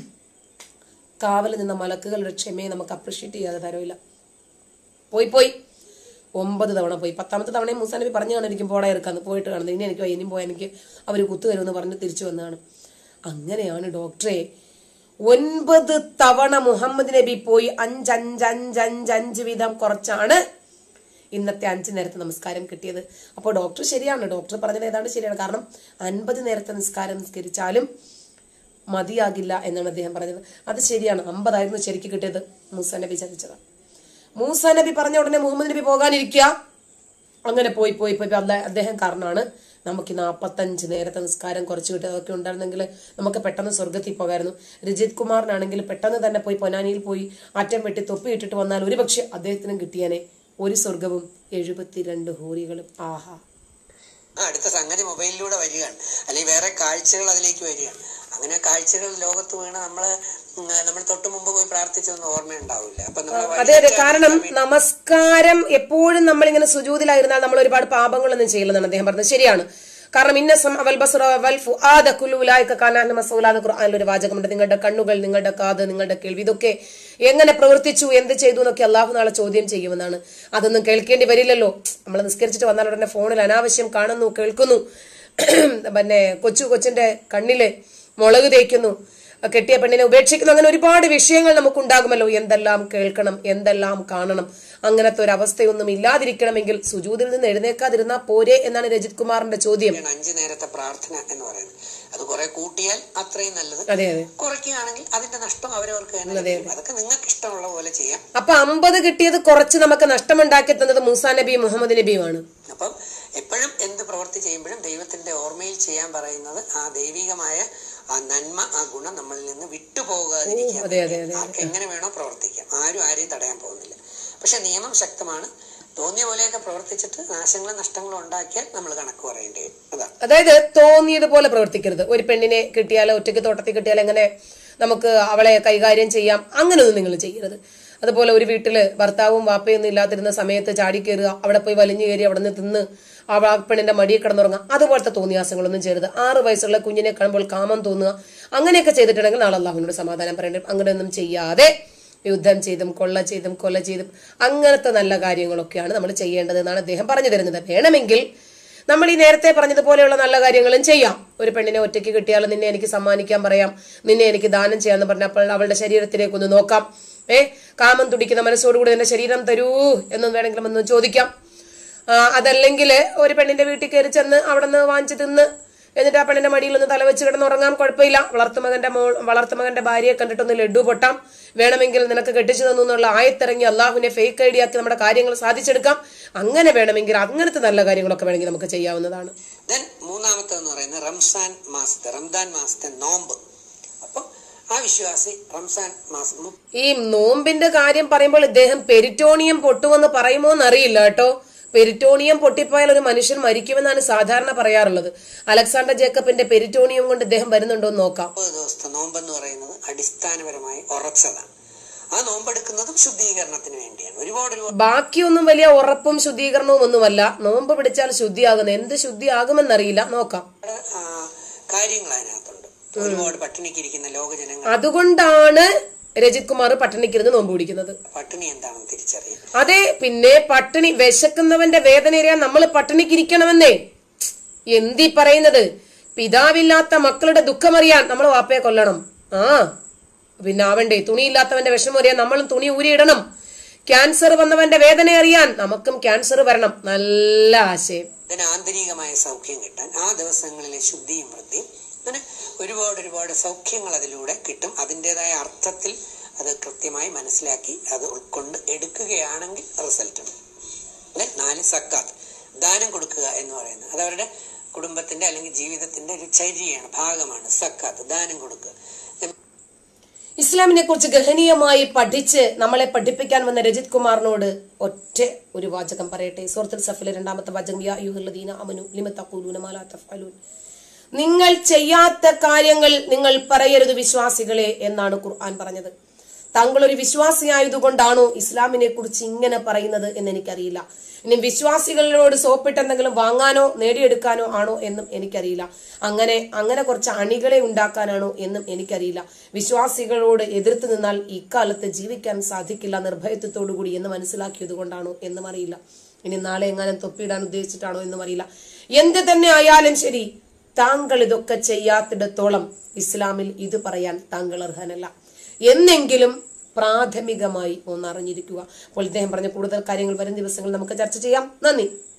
കാവൽ നിന്ന മലക്കുകളുടെ ക്ഷമയെ നമുക്ക് അപ്രിഷ്യേറ്റ് ചെയ്യാതെ തരവില്ല പോയി പോയി ഒമ്പത് തവണ പോയി പത്താമത്തെ തവണയും മൂസാ നബി പറഞ്ഞു കാണിരിക്കും പോടാ ഇറക്കാന്ന് പോയിട്ട് കാണുന്നത് ഇനി എനിക്ക് വയ്യ, ഇനിയും പോയാൽ എനിക്ക് അവർ കുത്തു തരുമെന്ന് പറഞ്ഞ് തിരിച്ചു വന്നതാണ് അങ്ങനെയാണ് ഡോക്ടറെ ഒൻപത് തവണ മുഹമ്മദ് നബി പോയി അഞ്ച് അഞ്ച് അഞ്ച് അഞ്ച് അഞ്ച് വീതം കുറച്ചാണ് ഇന്നത്തെ അഞ്ച് നേരത്തെ നമസ്കാരം കിട്ടിയത് അപ്പോൾ ഡോക്ടർ ശരിയാണ് ഡോക്ടർ പറഞ്ഞത് ഏതാണ്ട് ശരിയാണ് കാരണം അൻപത് നേരത്തെ നിസ്കാരം നിസ്കരിച്ചാലും മതിയാകില്ല എന്നാണ് അദ്ദേഹം പറഞ്ഞത് അത് ശരിയാണ് അമ്പതായിരുന്നു ശരിക്ക് കിട്ടിയത് മൂസ നബി ചതിച്ചതാണ് മൂസ നബി പറഞ്ഞ ഉടനെ മുഹമ്മദ് നബി പോകാനിരിക്കുക അങ്ങനെ പോയി പോയി പോയി അല്ല- അദ്ദേഹം കാരണമാണ് നമുക്ക് ഈ നാൽപ്പത്തഞ്ച് നേരത്തെ നിസ്കാരം കുറച്ച് കിട്ടുക അതൊക്കെ ഉണ്ടായിരുന്നെങ്കിൽ നമുക്ക് പെട്ടെന്ന് സ്വർഗത്തിൽ പോകായിരുന്നു രജിത് കുമാറിനാണെങ്കിൽ പെട്ടെന്ന് തന്നെ പോയി പൊനാനിയിൽ പോയി അറ്റം വെട്ടി തൊപ്പി ഇട്ടിട്ട് വന്നാൽ ഒരുപക്ഷെ അദ്ദേഹത്തിനും കിട്ടിയാനെ ഒരു സ്വർഗവും എഴുപത്തിരണ്ട് ഹൂറികളും ആഹാ
ആ, അടുത്ത സംഗതി മൊബൈലിലൂടെ വരികയാണ് അല്ലെങ്കിൽ വേറെ കാഴ്ചകൾ അതിലേക്ക് വരികയാണ് അങ്ങനെ കാഴ്ചകൾ ലോകത്ത് വീണ് നമ്മള് ഉം, നമ്മൾ തൊട്ട് മുമ്പ് പോയി പ്രാർത്ഥിച്ചൊന്നും ഓർമ്മയുണ്ടാവില്ല അപ്പൊ നമ്മൾ
അതെ അതെ കാരണം നമസ്കാരം എപ്പോഴും നമ്മളിങ്ങനെ സുജൂതിലായിരുന്നാൽ നമ്മൾ ഒരുപാട് പാപങ്ങളൊന്നും ചെയ്യില്ലെന്നാണ് അദ്ദേഹം പറഞ്ഞത് ശരിയാണ് കാരണം ഇന്നസം അവൽ ബസുറ വൽ ഫുആദ കുല്ലു ഉലായിക കാനാന മസൂലാദ ഖുർആനിൽ ഒരു വാചകമുണ്ട് നിങ്ങളുടെ കണ്ണുകൾ നിങ്ങളുടെ കാത് നിങ്ങളുടെ കേൾവി ഇതൊക്കെ എങ്ങനെ പ്രവർത്തിച്ചു എന്ത് ചെയ്തു എന്നൊക്കെ അള്ളാഹു നാളെ ചോദ്യം ചെയ്യുമെന്നാണ് അതൊന്നും കേൾക്കേണ്ടി വരില്ലല്ലോ നമ്മൾ നിസ്കരിച്ചിട്ട് വന്നാൽ ഉടനെ ഫോണിൽ അനാവശ്യം കാണുന്നു കേൾക്കുന്നു പിന്നെ കൊച്ചു കൊച്ചിന്റെ കണ്ണില് മുളക് തേക്കുന്നു കെട്ടിയ പെണ്ണിനെ ഉപേക്ഷിക്കുന്നു അങ്ങനെ ഒരുപാട് വിഷയങ്ങൾ നമുക്കുണ്ടാകുമല്ലോ എന്തെല്ലാം കേൾക്കണം എന്തെല്ലാം കാണണം അങ്ങനത്തെ ഒരു അവസ്ഥയൊന്നും ഇല്ലാതിരിക്കണമെങ്കിൽ സുജൂതിൽ നിന്ന് എഴുന്നേക്കാതിരുന്നാ പോരെ എന്നാണ് രജിത് കുമാറിന്റെ ചോദ്യം
ആണ് അഞ്ചു നേരത്തെ പ്രാർത്ഥന എന്ന് പറയുന്നത് അത് കുറെ കൂട്ടിയാൽ അത്രയും നല്ലത്
അതെ അതെ
കുറയ്ക്കുകയാണെങ്കിൽ അതിന്റെ നഷ്ടം അവരവർക്ക് തന്നെ ലഭിക്കും. അതൊക്കെ നിങ്ങൾക്ക് ഇഷ്ടമുള്ള പോലെ ചെയ്യാം
അപ്പൊ അമ്പത് കിട്ടിയത് കുറച്ച് നമുക്ക് നഷ്ടമുണ്ടാക്കി തന്നത് മൂസാ നബിയും മുഹമ്മദ് നബിയുമാണ്
അപ്പം എപ്പോഴും എന്ത് പ്രവൃത്തി ചെയ്യുമ്പോഴും ദൈവത്തിന്റെ ഓർമ്മയിൽ ചെയ്യാൻ പറയുന്നത് ആ ദൈവികമായ ആ നന്മ ആ ഗുണം നമ്മളിൽ നിന്ന് വിട്ടുപോകാതിരിക്കാൻ
അതെ, അതെ,
വേണ്ടി ആർക്ക് എങ്ങനെ വേണോ പ്രവർത്തിക്കാം ആരും ആരെയും തടയാൻ പോകുന്നില്ല പക്ഷെ നിയമം ശക്തമാണ് തോന്നിയ പോലെയൊക്കെ പ്രവർത്തിച്ചിട്ട് നാശങ്ങളും നഷ്ടങ്ങളും ഉണ്ടാക്കിയാൽ നമ്മൾ കണക്ക് പറയേണ്ടി വരും അതാണ്
അതായത് തോന്നിയതുപോലെ പ്രവർത്തിക്കരുത് ഒരു പെണ്ണിനെ കിട്ടിയാലോ ഒറ്റയ്ക്ക് തോട്ടത്തിൽ കിട്ടിയാലോ എങ്ങനെ നമുക്ക് അവളെ കൈകാര്യം ചെയ്യാം അങ്ങനെയൊന്നും നിങ്ങൾ ചെയ്യരുത് അതുപോലെ ഒരു വീട്ടില് ഭർത്താവും വാപ്പയൊന്നും ഇല്ലാതിരുന്ന സമയത്ത് ചാടി കയറുക അവിടെ പോയി വലിഞ്ഞു കയറി അവിടെ നിന്ന് തിന്ന് ആ വാ- പെണ്ണിന്റെ മടിയിൽ കിടന്നുറങ്ങുക അതുപോലത്തെ തോന്നിയാസങ്ങളൊന്നും ചെയ്യരുത് ആറ് വയസ്സുള്ള കുഞ്ഞിനെ കാണുമ്പോൾ കാമം തോന്നുക അങ്ങനെയൊക്കെ ചെയ്തിട്ടുണ്ടെങ്കിൽ നാളെ അള്ളാഹുവിനോട് സമാധാനം പറയേണ്ടി വരും. അങ്ങനെയൊന്നും ചെയ്യാതെ യുദ്ധം ചെയ്തും കൊള്ള ചെയ്തും കൊല ചെയ്തും അങ്ങനത്തെ നല്ല കാര്യങ്ങളൊക്കെയാണ് നമ്മൾ ചെയ്യേണ്ടത് എന്നാണ് അദ്ദേഹം പറഞ്ഞു തരുന്നത് വേണമെങ്കിൽ നമ്മൾ ഈ നേരത്തെ പറഞ്ഞതുപോലെയുള്ള നല്ല കാര്യങ്ങളും ചെയ്യാം ഒരു പെണ്ണിനെ ഒറ്റയ്ക്ക് കിട്ടിയാൽ നിന്നെ എനിക്ക് സമ്മാനിക്കാൻ പറയാം നിന്നെ എനിക്ക് ദാനം ചെയ്യാന്ന് പറഞ്ഞപ്പോൾ അവളുടെ ശരീരത്തിലേക്ക് ഒന്ന് നോക്കാം ഏ കാമം തുടിക്കുന്ന മനസ്സോടുകൂടി എന്റെ ശരീരം തരൂ എന്ന് വേണമെങ്കിലും ഒന്ന് ചോദിക്കാം ആ, അതല്ലെങ്കിൽ ഒരു പെണ്ണിന്റെ വീട്ടിൽ കയറി ചെന്ന് അവിടെ നിന്ന് വാങ്ങിച്ചു തിന്ന് എന്നിട്ട് ആ പെണ്ണിന്റെ മടിയിൽ ഒന്ന് തലവെച്ച് കിടന്നുറങ്ങാം കുഴപ്പമില്ല വളർത്തുമകന്റെ മോൾ വളർത്തുമകന്റെ ഭാര്യയെ കണ്ടിട്ടൊന്ന് ലഡു പൊട്ടാം വേണമെങ്കിൽ നിനക്ക് കെട്ടിച്ചു തന്നു എന്നുള്ള ആയത്തിറങ്ങി അള്ളാഹുവിനെ ഫേക്ക് ഐഡിയ ആക്കി നമ്മുടെ കാര്യങ്ങൾ സാധിച്ചെടുക്കാം അങ്ങനെ വേണമെങ്കിൽ അങ്ങനത്തെ നല്ല കാര്യങ്ങളൊക്കെ വേണമെങ്കിൽ നമുക്ക് ചെയ്യാവുന്നതാണ്
ദെൻ മൂന്നാമത്തെന്ന് പറയുന്നത് റംസാൻ മാസത്തെ റംദാൻ മാസത്തെ നോമ്പ് അപ്പം ആ വിശ്വാസി റംസാൻ മാസം മു-
ഈ നോമ്പിന്റെ കാര്യം പറയുമ്പോൾ ഇദ്ദേഹം പെരിറ്റോണിയം പൊട്ടുമെന്ന് പറയുമോ എന്നറിയില്ല കേട്ടോ പെരിറ്റോണിയം പൊട്ടിപ്പോയാൽ ഒരു മനുഷ്യൻ മരിക്കുമെന്നാണ് സാധാരണ പറയാറുള്ളത് അലക്സാണ്ടർ ജേക്കബിന്റെ പെരിറ്റോണിയം കൊണ്ട് ഇദ്ദേഹം വരുന്നുണ്ടോ എന്ന് നോക്കാം
മുപ്പത് ദിവസത്തെ നോമ്പെന്ന് പറയുന്നത് അടിസ്ഥാനപരമായി ഉറച്ചതാണ് ആ നോമ്പെടുക്കുന്നതും ശുദ്ധീകരണത്തിന് വേണ്ടിയാണ് ഒരുപാട് ഒരുപാട്
ബാക്കിയൊന്നും വലിയ ഉറപ്പും ശുദ്ധീകരണവും ഒന്നുമല്ല നോമ്പ് പിടിച്ചാൽ ശുദ്ധിയാകുന്നത് എന്ത് ശുദ്ധിയാകുമെന്നറിയില്ല നോക്കാം
ആ, കാര്യങ്ങൾ അതിനകത്തുണ്ട് ഒരുപാട് പട്ടിണിക്കിരിക്കുന്ന ലോകജനങ്ങൾ
അതുകൊണ്ടാണ് രജിത് കുമാർ പട്ടിണിക്കിരുന്ന് നോമ്പ് പിടിക്കുന്നത്
പട്ടിണി എന്താണെന്ന് തിരിച്ചറിയാം
അതെ പിന്നെ പട്ടിണി വിശക്കുന്നവന്റെ വേദന അറിയാൻ നമ്മൾ പട്ടിണിക്കിരിക്കണമെന്നേ എന്തി പറയുന്നത് പിതാവില്ലാത്ത മക്കളുടെ ദുഃഖമറിയാൻ നമ്മൾ വാപ്പയെ കൊല്ലണം ആ പിന്നെ ആവണ്ടേ തുണിയില്ലാത്തവന്റെ വിഷമം അറിയാൻ നമ്മളും തുണി ഊരിയിടണം ക്യാൻസർ വന്നവന്റെ വേദന അറിയാൻ നമുക്കും ക്യാൻസർ വരണം നല്ല ആശയം
ഇതിന് ആന്തരികമായ സൗഖ്യം കിട്ടാൻ ആ ദിവസങ്ങളിലെ ശുദ്ധിയും വൃത്തിയും അങ്ങനെ ഒരുപാട് ഒരുപാട് സൗഖ്യങ്ങൾ അതിലൂടെ കിട്ടും അതിൻ്റെതായ അർത്ഥത്തിൽ അത് കൃത്യമായി മനസ്സിലാക്കി അത് ഉൾക്കൊണ്ട് എടുക്കുകയാണെങ്കിൽ റിസൾട്ട് ഉണ്ട് പിന്നെ നാല് സക്കാത്ത് ദാനം കൊടുക്കുക എന്ന് പറയുന്നത് അത് അവരുടെ കുടുംബത്തിന്റെ അല്ലെങ്കിൽ ജീവിതത്തിന്റെ ഒരു ചര്യയാണ് ഭാഗമാണ് സക്കാത്ത് ദാനം കൊടുക്കുക
ഇസ്ലാമിനെ കുറിച്ച് ഗഹനീയമായി പഠിച്ച് നമ്മളെ പഠിപ്പിക്കാൻ വന്ന രജിത് കുമാറിനോട് ഒറ്റ ഒരു വാചകം പറയട്ടെ സൂറത്തുൽ സഫിലെ രണ്ടാമത്തെ വാചകം യാ അയ്യുഹല്ലദീന അമനു ലിമ തഖൂലൂന മാ ലാ തഫ്അലൂൻ നിങ്ങൾ ചെയ്യാത്ത കാര്യങ്ങൾ നിങ്ങൾ പറയരുത് വിശ്വാസികളെ എന്നാണ് ഖുർആൻ പറഞ്ഞത് താങ്കൾ ഒരു വിശ്വാസിയായതുകൊണ്ടാണോ ഇസ്ലാമിനെ കുറിച്ച് ഇങ്ങനെ പറയുന്നത് എന്ന് എനിക്കറിയില്ല ഇനി വിശ്വാസികളോട് സോപ്പിട്ട് എന്തെങ്കിലും വാങ്ങാനോ നേടിയെടുക്കാനോ ആണോ എന്നും എനിക്കറിയില്ല അങ്ങനെ അങ്ങനെ കുറച്ച് അണികളെ ഉണ്ടാക്കാനാണോ എന്നും എനിക്കറിയില്ല വിശ്വാസികളോട് എതിർത്ത് നിന്നാൽ ഇക്കാലത്ത് ജീവിക്കാൻ സാധിക്കില്ല നിർഭയത്വത്തോടു കൂടി എന്ന് മനസ്സിലാക്കിയത് കൊണ്ടാണോ എന്നും അറിയില്ല ഇനി നാളെ എങ്ങാനും തൊപ്പിയിടാൻ ഉദ്ദേശിച്ചിട്ടാണോ എന്നും അറിയില്ല എന്ത് തന്നെ ആയാലും ശരി താങ്കൾ ഇതൊക്കെ ചെയ്യാത്തിടത്തോളം ഇസ്ലാമിൽ ഇത് പറയാൻ താങ്കൾ അർഹനല്ല എന്നെങ്കിലും പ്രാഥമികമായി ഒന്ന് അറിഞ്ഞിരിക്കുക അപ്പോൾ ഇദ്ദേഹം പറഞ്ഞ കൂടുതൽ കാര്യങ്ങൾ വരും ദിവസങ്ങളിൽ നമുക്ക് ചർച്ച ചെയ്യാം നന്ദി